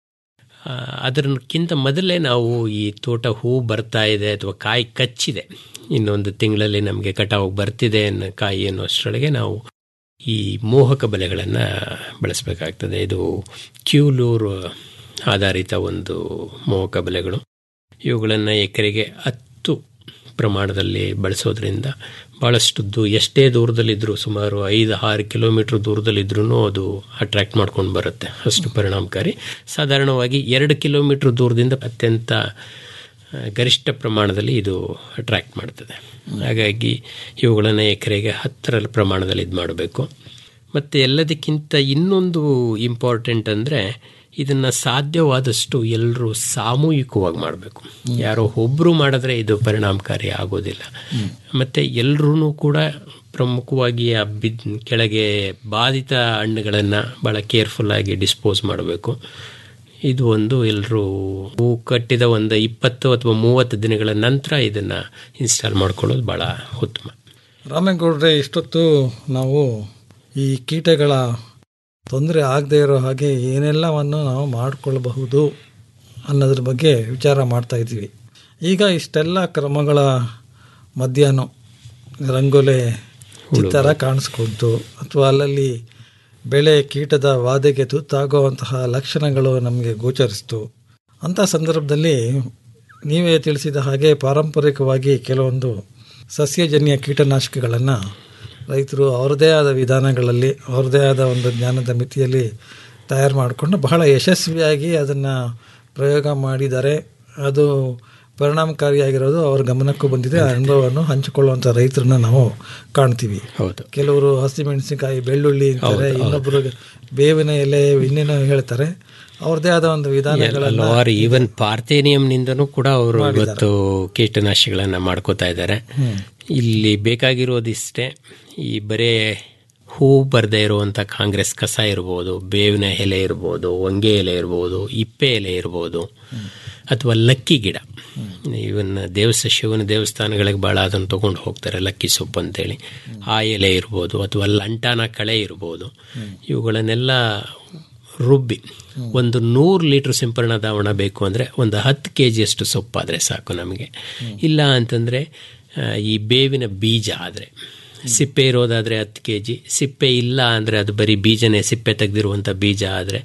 ಆ, ಅದಕ್ಕಿಂತ ಮೊದಲೇ ನಾವು ಈ ತೋಟ ಹೂ ಬರ್ತಾ ಇದೆ ಅಥವಾ ಕಾಯಿ ಕಚ್ಚಿದೆ ಇನ್ನೊಂದು ತಿಂಗಳಲ್ಲಿ ನಮಗೆ ಕಟಾವು ಬರ್ತಿದೆ ಅನ್ನೋ ಕಾಯಿ ಅನ್ನೋ ಅಷ್ಟರೊಳಗೆ ನಾವು ಈ ಮೋಹಕ ಬೆಳೆಗಳನ್ನು ಬಳಸಬೇಕಾಗ್ತದೆ ಇದು ಕ್ಯೂಲೂರ್ ಆಧಾರಿತ ಒಂದು ಮೋಹಕ ಬೆಳೆಗಳು ಇವುಗಳನ್ನು ಎಕರೆಗೆ ಹತ್ತು ಪ್ರಮಾಣದಲ್ಲಿ ಬಳಸೋದ್ರಿಂದ ಭಾಳಷ್ಟು ದೂ ಎಷ್ಟೇ ದೂರದಲ್ಲಿದ್ದರೂ ಸುಮಾರು ಐದು ಆರು ಕಿಲೋಮೀಟ್ರ್ ದೂರದಲ್ಲಿದ್ರೂ ಅದು ಅಟ್ರ್ಯಾಕ್ಟ್ ಮಾಡ್ಕೊಂಡು ಬರುತ್ತೆ ಅಷ್ಟು ಪರಿಣಾಮಕಾರಿ ಸಾಧಾರಣವಾಗಿ ಎರಡು ಕಿಲೋಮೀಟ್ರ್ ದೂರದಿಂದ ಅತ್ಯಂತ ಆ, ಗರಿಷ್ಠ ಪ್ರಮಾಣದಲ್ಲಿ ಇದು ಅಟ್ರ್ಯಾಕ್ಟ್ ಮಾಡ್ತದೆ ಹಾಗಾಗಿ ಇವುಗಳನ್ನು ಎಕರೆಗೆ ಹತ್ತರ ಪ್ರಮಾಣದಲ್ಲಿ ಇದು ಮಾಡಬೇಕು ಮತ್ತು ಎಲ್ಲದಕ್ಕಿಂತ ಇನ್ನೊಂದು ಇಂಪಾರ್ಟೆಂಟ್ ಅಂದರೆ ಇದನ್ನು ಸಾಧ್ಯವಾದಷ್ಟು ಎಲ್ಲರೂ ಸಾಮೂಹಿಕವಾಗಿ ಮಾಡಬೇಕು ಯಾರೋ ಒಬ್ಬರು ಮಾಡಿದ್ರೆ ಇದು ಪರಿಣಾಮಕಾರಿ ಆಗೋದಿಲ್ಲ ಮತ್ತು ಎಲ್ಲರೂ ಕೂಡ ಪ್ರಮುಖವಾಗಿ ಆ ಬಿದ್ ಕೆಳಗೆ ಬಾಧಿತ ಹಣ್ಣುಗಳನ್ನು ಭಾಳ ಕೇರ್ಫುಲ್ಲಾಗಿ ಡಿಸ್ಪೋಸ್ ಮಾಡಬೇಕು ಇದು ಒಂದು ಎಲ್ಲರೂ ಹೂ ಕಟ್ಟಿದ ಒಂದು ಇಪ್ಪತ್ತು ಅಥವಾ ಮೂವತ್ತು ದಿನಗಳ ನಂತರ ಇದನ್ನು ಇನ್ಸ್ಟಾಲ್ ಮಾಡ್ಕೊಳ್ಳೋದು ಭಾಳ ಉತ್ತಮ ರಾಮೇಗೌಡ್ರೆ ಇಷ್ಟೊತ್ತು ನಾವು ಈ ಕೀಟಗಳ ತೊಂದರೆ ಆಗದೆ ಇರೋ ಹಾಗೆ ಏನೆಲ್ಲವನ್ನು ನಾವು ಮಾಡಿಕೊಳ್ಳಬಹುದು ಅನ್ನೋದ್ರ ಬಗ್ಗೆ ವಿಚಾರ ಮಾಡ್ತಾ ಇದ್ದೀವಿ ಈಗ ಇಷ್ಟೆಲ್ಲ ಕ್ರಮಗಳ ಮಧ್ಯಾಹ್ನ ರಂಗೋಲೆ ಚಿತ್ತರ ಕಾಣಿಸ್ಕೊಳ್ತು ಅಥವಾ ಅಲ್ಲಲ್ಲಿ ಬೆಳೆ ಕೀಟದ ವಾದೆಗೆ ತುತ್ತಾಗುವಂತಹ ಲಕ್ಷಣಗಳು ನಮಗೆ ಗೋಚರಿಸ್ತು ಅಂಥ ಸಂದರ್ಭದಲ್ಲಿ ನೀವೇ ತಿಳಿಸಿದ ಹಾಗೆ ಪಾರಂಪರಿಕವಾಗಿ ಕೆಲವೊಂದು ಸಸ್ಯಜನ್ಯ ಕೀಟನಾಶಕಗಳನ್ನು ರೈತರು ಅವ್ರದ್ದೇ ಆದ ವಿಧಾನಗಳಲ್ಲಿ ಅವ್ರದ್ದೇ ಆದ ಒಂದು ಜ್ಞಾನದ ಮಿತಿಯಲ್ಲಿ ತಯಾರು ಮಾಡಿಕೊಂಡು ಬಹಳ ಯಶಸ್ವಿಯಾಗಿ ಅದನ್ನು ಪ್ರಯೋಗ ಮಾಡಿದ್ದಾರೆ ಅದು ಪರಿಣಾಮಕಾರಿಯಾಗಿರೋದು ಅವ್ರ ಗಮನಕ್ಕೂ ಬಂದಿದೆ ಆ ಅನುಭವವನ್ನು ಹಂಚಿಕೊಳ್ಳುವಂಥ ರೈತರನ್ನ ನಾವು ಕಾಣ್ತೀವಿ ಹೌದು ಕೆಲವರು ಹಸಿಮೆಣಸಿನಕಾಯಿ ಬೆಳ್ಳುಳ್ಳಿ ಅಂತಾರೆ ಇನ್ನೊಬ್ಬರು ಬೇವಿನ ಎಲೆ ಇನ್ನೇನೋ ಹೇಳ್ತಾರೆ ಅವ್ರದ್ದೇ ಆದ ಒಂದು ವಿಧಾನಗಳನ್ನು ಹಲವಾರು ಈವನ್ ಪಾರ್ಥೇನಿಯಂನಿಂದನೂ ಕೂಡ ಅವರು ಇವತ್ತು ಕೀಟನಾಶಕಗಳನ್ನು ಮಾಡ್ಕೋತಾ ಇದ್ದಾರೆ ಇಲ್ಲಿ ಬೇಕಾಗಿರೋದಿಷ್ಟೇ ಈ ಬರೇ ಹೂ ಬರದೇ ಇರುವಂಥ ಕಾಂಗ್ರೆಸ್ ಕಸ ಇರ್ಬೋದು ಬೇವಿನ ಎಲೆ ಇರ್ಬೋದು ಹೊಂಗೆ ಎಲೆ ಇರ್ಬೋದು ಇಪ್ಪೆ ಎಲೆ ಇರ್ಬೋದು ಅಥವಾ ಲಕ್ಕಿ ಗಿಡ ಇವನ್ ದೇವಸ್ಥ ಶಿವನ ದೇವಸ್ಥಾನಗಳಿಗೆ ಭಾಳ ಅದನ್ನು ತೊಗೊಂಡು ಹೋಗ್ತಾರೆ ಲಕ್ಕಿ ಸೊಪ್ಪು ಅಂತೇಳಿ ಆ ಎಲೆ ಇರ್ಬೋದು ಅಥವಾ ಲಂಟಾನ ಕಳೆ ಇರ್ಬೋದು ಇವುಗಳನ್ನೆಲ್ಲ ರುಬ್ಬಿ ಒಂದು ನೂರು ಲೀಟ್ರ್ ಸಿಂಪರಣಾ ದ್ರಾವಣ ಬೇಕು ಅಂದರೆ ಒಂದು ಹತ್ತು ಕೆ ಜಿಯಷ್ಟು ಸೊಪ್ಪಾದರೆ ಸಾಕು ನಮಗೆ ಇಲ್ಲ ಅಂತಂದರೆ ಈ ಬೇವಿನ ಬೀಜ ಆದರೆ ಸಿಪ್ಪೆ ಇರೋದಾದರೆ ಹತ್ತು ಕೆ ಜಿ ಸಿಪ್ಪೆ ಇಲ್ಲ ಅಂದರೆ ಅದು ಬರೀ ಬೀಜನೇ ಸಿಪ್ಪೆ ತೆಗೆದಿರುವಂಥ ಬೀಜ ಆದರೆ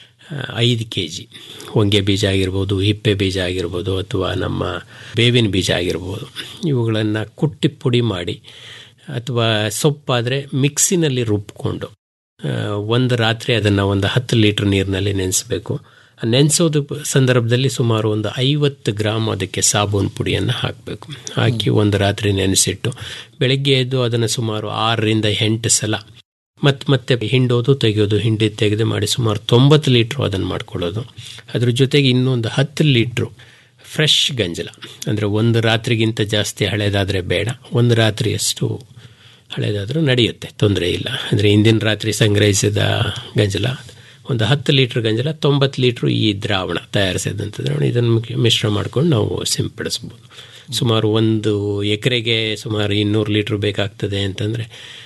ಐದು ಕೆ ಜಿ ಹೊಂಗೆ ಬೀಜ ಆಗಿರ್ಬೋದು ಹಿಪ್ಪೆ ಬೀಜ ಆಗಿರ್ಬೋದು ಅಥವಾ ನಮ್ಮ ಬೇವಿನ ಬೀಜ ಆಗಿರ್ಬೋದು ಇವುಗಳನ್ನು ಕುಟ್ಟಿ ಪುಡಿ ಮಾಡಿ ಅಥವಾ ಸೊಪ್ಪಾದರೆ ಮಿಕ್ಸಿನಲ್ಲಿ ರುಬ್ಕೊಂಡು ಒಂದು ರಾತ್ರಿ ಅದನ್ನು ಒಂದು ಹತ್ತು ಲೀಟ್ರ್ ನೀರಿನಲ್ಲಿ ನೆನೆಸಬೇಕು ನೆನೆಸೋದು ಸಂದರ್ಭದಲ್ಲಿ ಸುಮಾರು ಒಂದು ಐವತ್ತು ಗ್ರಾಮ್ ಅದಕ್ಕೆ ಸಾಬೂನು ಪುಡಿಯನ್ನು ಹಾಕಬೇಕು ಹಾಕಿ ಒಂದು ರಾತ್ರಿ ನೆನೆಸಿಟ್ಟು ಬೆಳಗ್ಗೆ ಎದ್ದು ಅದನ್ನು ಸುಮಾರು ಆರರಿಂದ ಎಂಟು ಸಲ ಮತ್ತೆ ಮತ್ತೆ ಹಿಂಡೋದು ತೆಗೆಯೋದು ಹಿಂಡಿ ತೆಗೆದು ಮಾಡಿ ಸುಮಾರು ತೊಂಬತ್ತು ಲೀಟ್ರು ಅದನ್ನು ಮಾಡ್ಕೊಳ್ಳೋದು ಅದ್ರ ಜೊತೆಗೆ ಇನ್ನೊಂದು ಹತ್ತು ಲೀಟ್ರು ಫ್ರೆಶ್ ಗಂಜಲ ಅಂದರೆ ಒಂದು ರಾತ್ರಿಗಿಂತ ಜಾಸ್ತಿ ಹಳೇದಾದರೆ ಬೇಡ ಒಂದು ರಾತ್ರಿಯಷ್ಟು ಹಳೇದಾದರೂ ನಡೆಯುತ್ತೆ ತೊಂದರೆ ಇಲ್ಲ ಅಂದರೆ ಹಿಂದಿನ ರಾತ್ರಿ ಸಂಗ್ರಹಿಸಿದ ಗಂಜಲ ಒಂದು ಹತ್ತು ಲೀಟ್ರ್ ಗಂಜಲ ತೊಂಬತ್ತು ಲೀಟ್ರು ಈ ದ್ರಾವಣ ತಯಾರಿಸಿದಂಥ ದ್ರಾವಣ ಇದನ್ನು ಮಿಶ್ರ ಮಾಡ್ಕೊಂಡು ನಾವು ಸಿಂಪಡಿಸ್ಬೋದು ಸುಮಾರು ಒಂದು ಎಕರೆಗೆ ಸುಮಾರು ಇನ್ನೂರು ಲೀಟ್ರ್ ಬೇಕಾಗ್ತದೆ ಅಂತಂದರೆ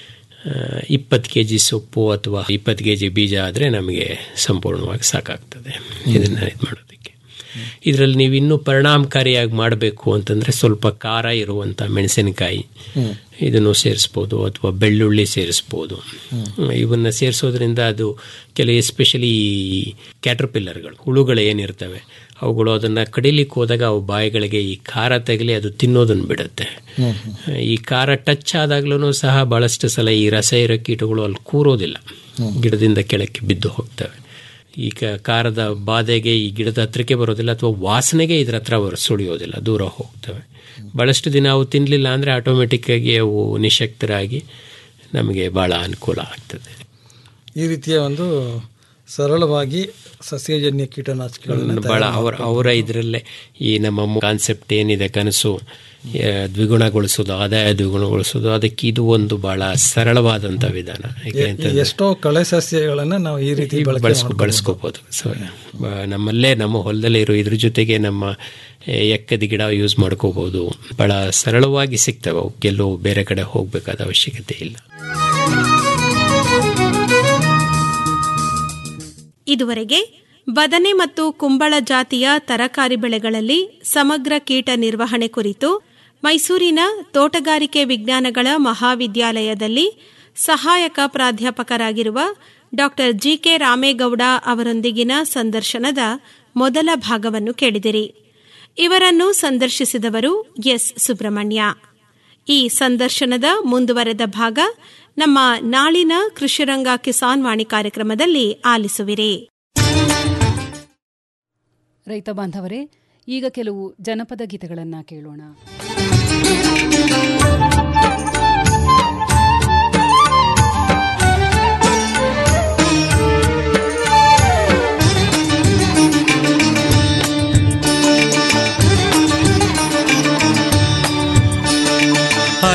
ಇಪ್ಪತ್ತು ಕೆ ಜಿ ಸೊಪ್ಪು ಅಥವಾ ಇಪ್ಪತ್ತು ಕೆ ಜಿ ಬೀಜ ಆದರೆ ನಮಗೆ ಸಂಪೂರ್ಣವಾಗಿ ಸಾಕಾಗ್ತದೆ ಇದನ್ನು ಇದು ಮಾಡೋದಕ್ಕೆ ಇದರಲ್ಲಿ ನೀವು ಇನ್ನೂ ಪರಿಣಾಮಕಾರಿಯಾಗಿ ಮಾಡಬೇಕು ಅಂತಂದರೆ ಸ್ವಲ್ಪ ಖಾರ ಇರುವಂಥ ಮೆಣಸಿನಕಾಯಿ ಇದನ್ನು ಸೇರಿಸ್ಬೋದು ಅಥವಾ ಬೆಳ್ಳುಳ್ಳಿ ಸೇರಿಸ್ಬೋದು ಇವನ್ನ ಸೇರಿಸೋದ್ರಿಂದ ಅದು ಕೆಲವು ಎಸ್ಪೆಷಲಿ ಕ್ಯಾಟ್ರಪಿಲ್ಲರ್ಗಳು ಹುಳುಗಳು ಏನಿರ್ತವೆ ಅವುಗಳು ಅದನ್ನು ಕಡಿಲಿಕ್ಕೆ ಹೋದಾಗ ಅವು ಬಾಯಿಗಳಿಗೆ ಈ ಖಾರ ತಗಲಿ ಅದು ತಿನ್ನೋದನ್ನು ಬಿಡುತ್ತೆ ಈ ಖಾರ ಟಚ್ ಆದಾಗ್ಲೂ ಸಹ ಭಾಳಷ್ಟು ಸಲ ಈ ರಸ ಇರೋ ಕೀಟಗಳು ಅಲ್ಲಿ ಕೂರೋದಿಲ್ಲ ಗಿಡದಿಂದ ಕೆಳಕ್ಕೆ ಬಿದ್ದು ಹೋಗ್ತವೆ ಈ ಖಾರದ ಬಾಧೆಗೆ ಈ ಗಿಡದ ಹತ್ರಕ್ಕೆ ಬರೋದಿಲ್ಲ ಅಥವಾ ವಾಸನೆಗೆ ಇದ್ರ ಹತ್ರ ಬರೋ ಸುಳಿಯೋದಿಲ್ಲ ದೂರ ಹೋಗ್ತವೆ ಭಾಳಷ್ಟು ದಿನ ಅವು ತಿನ್ನಲಿಲ್ಲ ಅಂದರೆ ಆಟೋಮೆಟಿಕ್ಕಾಗಿ ಅವು ನಿಶಕ್ತರಾಗಿ ನಮಗೆ ಭಾಳ ಅನುಕೂಲ ಆಗ್ತದೆ ಈ ರೀತಿಯ ಒಂದು ಸರಳವಾಗಿ ಸಸ್ಯಜನ್ಯ ಕೀಟನಾಶಕಗಳನ್ನು ಭಾಳ ಅವರ ಅವರ ಇದರಲ್ಲೇ ಈ ನಮ್ಮ ಕಾನ್ಸೆಪ್ಟ್ ಏನಿದೆ ಕನಸು ದ್ವಿಗುಣಗೊಳಿಸೋದು ಆದಾಯ ದ್ವಿಗುಣಗೊಳಿಸೋದು ಅದಕ್ಕೆ ಇದು ಒಂದು ಬಹಳ ಸರಳವಾದಂಥ ವಿಧಾನ ಎಷ್ಟೋ ಕಳೆ ಸಸ್ಯಗಳನ್ನು ನಾವು ಈ ರೀತಿ ಬಳಸ್ಕೊ ಬಳಸ್ಕೋಬೋದು ಸೊ ನಮ್ಮಲ್ಲೇ ನಮ್ಮ ಹೊಲದಲ್ಲೇ ಇರೋ ಇದ್ರ ಜೊತೆಗೆ ನಮ್ಮ ಎಕ್ಕದ ಗಿಡ ಯೂಸ್ ಮಾಡ್ಕೋಬೋದು ಬಹಳ ಸರಳವಾಗಿ ಸಿಗ್ತವೆ ಕೆಲವು ಬೇರೆ ಕಡೆ ಹೋಗಬೇಕಾದ ಅವಶ್ಯಕತೆ ಇಲ್ಲ ಇದುವರೆಗೆ ಬದನೆ ಮತ್ತು ಕುಂಬಳ ಜಾತಿಯ ತರಕಾರಿ ಬೆಳೆಗಳಲ್ಲಿ ಸಮಗ್ರ ಕೀಟ ನಿರ್ವಹಣೆ ಕುರಿತು ಮೈಸೂರಿನ ತೋಟಗಾರಿಕೆ ವಿಜ್ಞಾನಗಳ ಮಹಾವಿದ್ಯಾಲಯದಲ್ಲಿ ಸಹಾಯಕ ಪ್ರಾಧ್ಯಾಪಕರಾಗಿರುವ ಡಾ ಜಿಕೆ ರಾಮೇಗೌಡ ಅವರೊಂದಿಗಿನ ಸಂದರ್ಶನದ ಮೊದಲ ಭಾಗವನ್ನು ಕೇಳಿದಿರಿ ಇವರನ್ನು ಸಂದರ್ಶಿಸಿದವರು ಎಸ್ ಸುಬ್ರಹ್ಮಣ್ಯ ಈ ಸಂದರ್ಶನದ ಮುಂದುವರೆದ ಭಾಗ ನಮ್ಮ ನಾಳಿನ ಕೃಷಿರಂಗ ಕಿಸಾನ್ ವಾಣಿ ಕಾರ್ಯಕ್ರಮದಲ್ಲಿ ಆಲಿಸುವಿರಿ ರೈತ ಬಾಂಧವರೇ ಈಗ ಕೆಲವು ಜನಪದ ಗೀತೆಗಳನ್ನು ಕೇಳೋಣ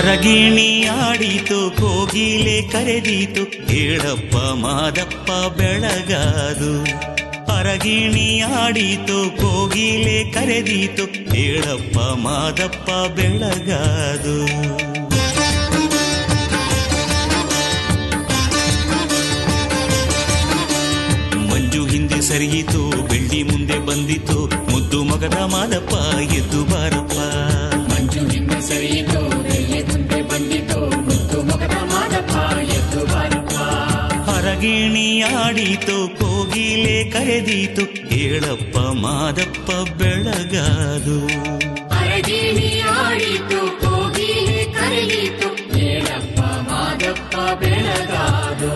ಅರಗಿಣಿ ಆಡಿತು ಕೋಗಿಲೆ ಕರೆದೀತು ಹೇಳಪ್ಪ ಮಾದಪ್ಪ ಬೆಳಗಾದು ಅರಗಿಣಿ ಆಡಿತು ಕೋಗಿಲೆ ಕರೆದೀತು ಹೇಳಪ್ಪ ಮಾದಪ್ಪ ಬೆಳಗಾದು ಮಂಜು ಹಿಂದೆ ಸರಿಯಿತು ಬೆಳ್ಳಿ ಮುಂದೆ ಬಂದಿತು ಮುದ್ದು ಮಗದ ಮಾದಪ್ಪ ಎದ್ದು ಬಾರಪ್ಪ ಮಂಜು ಹಿಂದೆ ಸರಿಯಿತು ಬೆಳ್ಳಿ ಮುಂದೆ ಬಂದಿತು ಮುದ್ದು ಮಗದ ಮಾದಪ್ಪ ಎದ್ದು ಬಾರಪ್ಪ ಹರಗಿಣಿ ಆಡಿತು ಕೋಗಿಲೆ ಕರೆದೀತು ಹೇಳಪ್ಪ ಮಾದಪ್ಪ ಬೆಳಗಾದು ಅರಗಿಣಿ ಆಡಿತು ಕೋಗಿಲೆ ಕರೆಯಿತು ಹೇಳಪ್ಪ ಮಾದಪ್ಪ ಬೆಳಗಾದು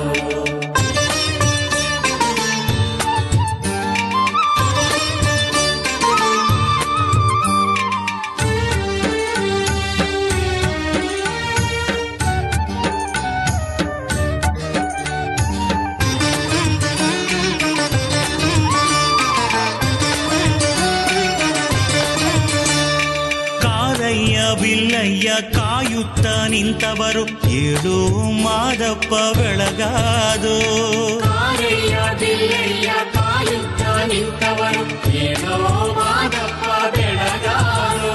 ಕಾರಯ್ಯ ಬಿಲ್ಲಯ್ಯ ಕಾಯುತ್ತ ನಿಂತವರು ಏಳು ಮಾದಪ್ಪ ಬೆಳಗಾದು ಕಾರಯ್ಯ ಬಿಲ್ಲಯ್ಯ ಕಾಯುತ್ತ ನಿಂತವರು ಏನೋ ಮಾದಪ್ಪ ಬೆಳಗಾರು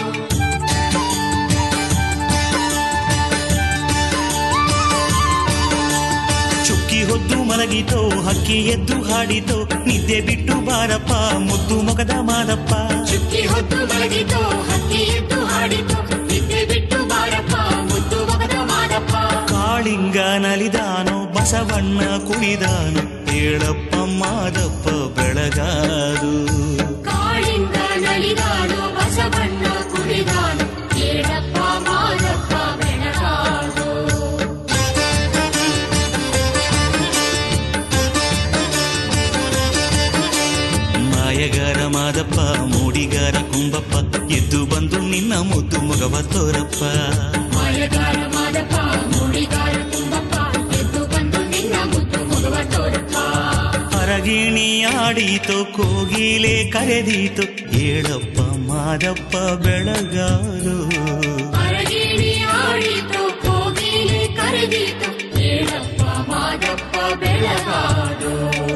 ಚುಕ್ಕಿ ಹೊದ್ದು ಮಲಗಿತೋ ಹಕ್ಕಿ ಎದ್ದು ಹಾಡಿತೋ ನಿದ್ದೆ ಬಿಟ್ಟು ಬಾರಪ್ಪ ಮುದ್ದು ಮೊಗದ ಮಾದಪ್ಪ ಚುಕ್ಕಿ ಹೊತ್ತು ಮಲಗಿತು ಹಕ್ಕಿ ಎದ್ದು ಹಾಡಿತು ನಿದ್ದೆ ಬಿಟ್ಟು ಬಾರಪ್ಪ ಮುದ್ದು ಮಗದ ಮಾದಪ್ಪ ಕಾಳಿಂಗ ನಲಿದಾನು ಬಸವಣ್ಣ ಕುಣಿದಾನು ಹೇಳಪ್ಪ ಮಾದಪ್ಪ ಬೆಳಗಾದು ಕಾಳಿಂಗ ನಲಿದಾಡು ಬಸವಣ್ಣ ಕುಡಿದಾನು ಕೇಳಪ್ಪ ಮಾದಪ್ಪ ಬೆಳಗಾದು ಮಾಯಗಾರ ಮಾದಪ್ಪ ಮೂಡಿಗಾರ ಕುಂಬಪ್ಪ ಎದ್ದು ಬಂದು ನಿನ್ನ ಮುದ್ದು ಮೊಗವ ತೋರಪ್ಪ ಮಾಯಗಾರ ಮಾದಪ್ಪ ಮೂಡಿಗಾರ ಕುಂಬಪ್ಪ ಎದ್ದು ಬಂದು ನಿನ್ನ ಮುದ್ದು ಮಗವ ತೋರಪ್ಪ ಅರಗಿಣಿ ಆಡೀತು ಕೋಗಿಲೆ ಕರೆದೀತು ಹೇಳಪ್ಪ ಮಾದಪ್ಪ ಬೆಳಗಾದು ಅರಗಿಣಿ ಆಡಿತು ಕೋಗಿಲೆ ಕರೆದಿತು ಹೇಳಪ್ಪ ಮಾದಪ್ಪ ಬೆಳಗಾದು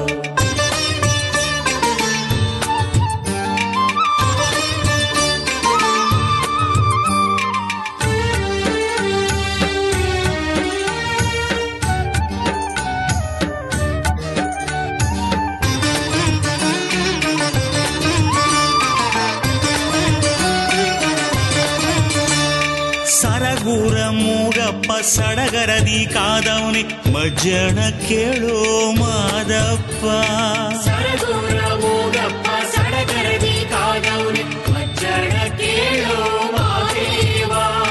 ಸರಗೂರ ಮೂಗಪ್ಪ ಸಡಗರದಿ ಕಾದವನೆ ಮಜ್ಜನ ಕೇಳೋ ಮಾದಪ್ಪ ಸರಗೂರ ಮೂಗಪ್ಪ ಸಡಗರದಿ ಕಾದವನೆ ಮಜ್ಜನ ಕೇಳೋ ಮಾದೇವ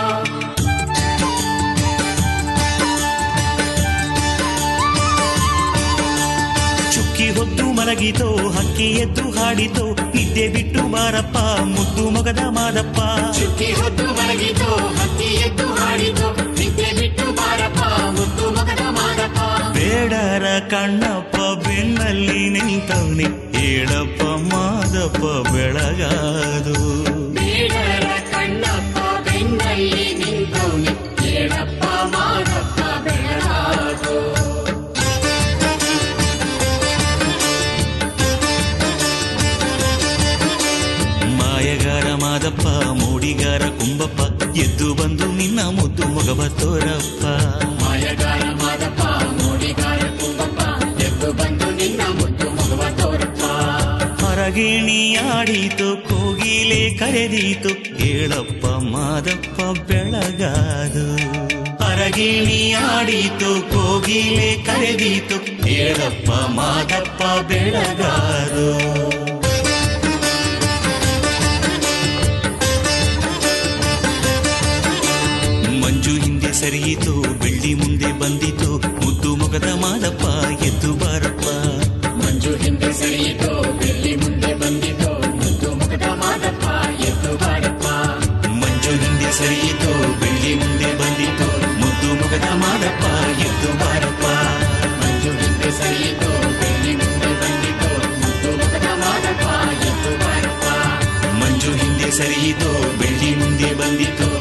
ಚುಕ್ಕಿ ಹೊತ್ತು ಮಲಗಿತೋ ಹಕ್ಕಿ ಎದ್ದು ಹಾಡಿತೋ ನಿದ್ದೆ ಬಿಟ್ಟು ಬಾರಪ್ಪ ಮುದ್ದು ಮೊಗದ ಮಾದಪ್ಪ ಚುಕ್ಕಿ ಹೊತ್ತು ಮಲಗಿತು ಹತ್ತಿ ಎದ್ದು ಹಾಡಿತು ನಿದ್ದೆ ಬಿಟ್ಟು ಬಾರಪ್ಪ ಮುದ್ದು ಮಗದ ಮಾದಪ್ಪ ಬೇಡರ ಕಣ್ಣಪ್ಪ ಬೆನ್ನಲ್ಲಿ ನಿಂತವನೆ ಹೇಳಪ್ಪ ಮಾದಪ್ಪ ಬೆಳಗಾದು ಬೇಡರ ಕಣ್ಣಪ್ಪ ಬೆನ್ನಲ್ಲಿ ನಿಂತವನೆ ಕೇಳಪ್ಪ ಮಾದಪ್ಪ ಬೆಳಗಾದು ಮಾಯಗಾರ ಮಾದಪ್ಪ ಮೂಡಿಗಾರ ಕುಂಬಪ್ಪ ಎದ್ದು ಬಂದು ನಿನ್ನ ಮುದ್ದು ಮೊಗವ ತೋರಪ್ಪ ಮಾಯಗಾರ ಮಾದಪ್ಪ ಮೋಡಿಗಾರ ಕುಂಬಪ್ಪ ಎದ್ದು ಬಂದು ನಿನ್ನ ಮುದ್ದು ಮಗುವ ತೋರಪ್ಪ ಹೊರಗಿಣಿ ಆಡೀತು ಕೋಗಿಲೆ ಕರೆದೀತು ಹೇಳಪ್ಪ ಮಾದಪ್ಪ ಬೆಳಗಾದು ಹೊರಗಿಣಿ ಆಡೀತು ಕೋಗಿಲೆ ಕರೆದೀತು ಹೇಳಪ್ಪ ಮಾದಪ್ಪ ಬೆಳಗಾದು ಮಂಜು ಹಿಂದೆ ಸರಿಯಿತು ಬೆಳ್ಳಿ ಮುಂದೆ ಬಂದಿತು ಮುದ್ದು ಮೊಗದ ಮಾದಪ್ಪ ಎದ್ದು ಬಾರಪ್ಪ ಮಂಜು ಹಿಂದೆ ಸರಿಯಿತು ಬೆಳ್ಳಿ ಮುಂದೆ ಬಂದಿತು ಮುದ್ದು ಮುಖದ ಮಾದಪ್ಪ ಎದ್ದು ಬಾರಪ್ಪ ಮಂಜು ಹಿಂದೆ ಸರಿಯಿತು ಬೆಳ್ಳಿ ಮುಂದೆ ಬಂದಿತು ಮುದ್ದು ಮೊಗದ ಮಾದಪ್ಪ ಎದ್ದು ಬಾರಪ್ಪ ಮಂಜು ಹಿಂದೆ ಸರಿಯಿತು ಬೆಳ್ಳಿ ಮುಂದೆ ಬಂದಿತು ಮುದ್ದು ಮುಖದ ಮಾದಪ್ಪ ಎದ್ದು ಬಾರಪ್ಪ ಮಂಜು ಹಿಂದೆ ಸರಿಯಿತು ಬೆಳ್ಳಿ ಮುಂದೆ ಬಂದಿತು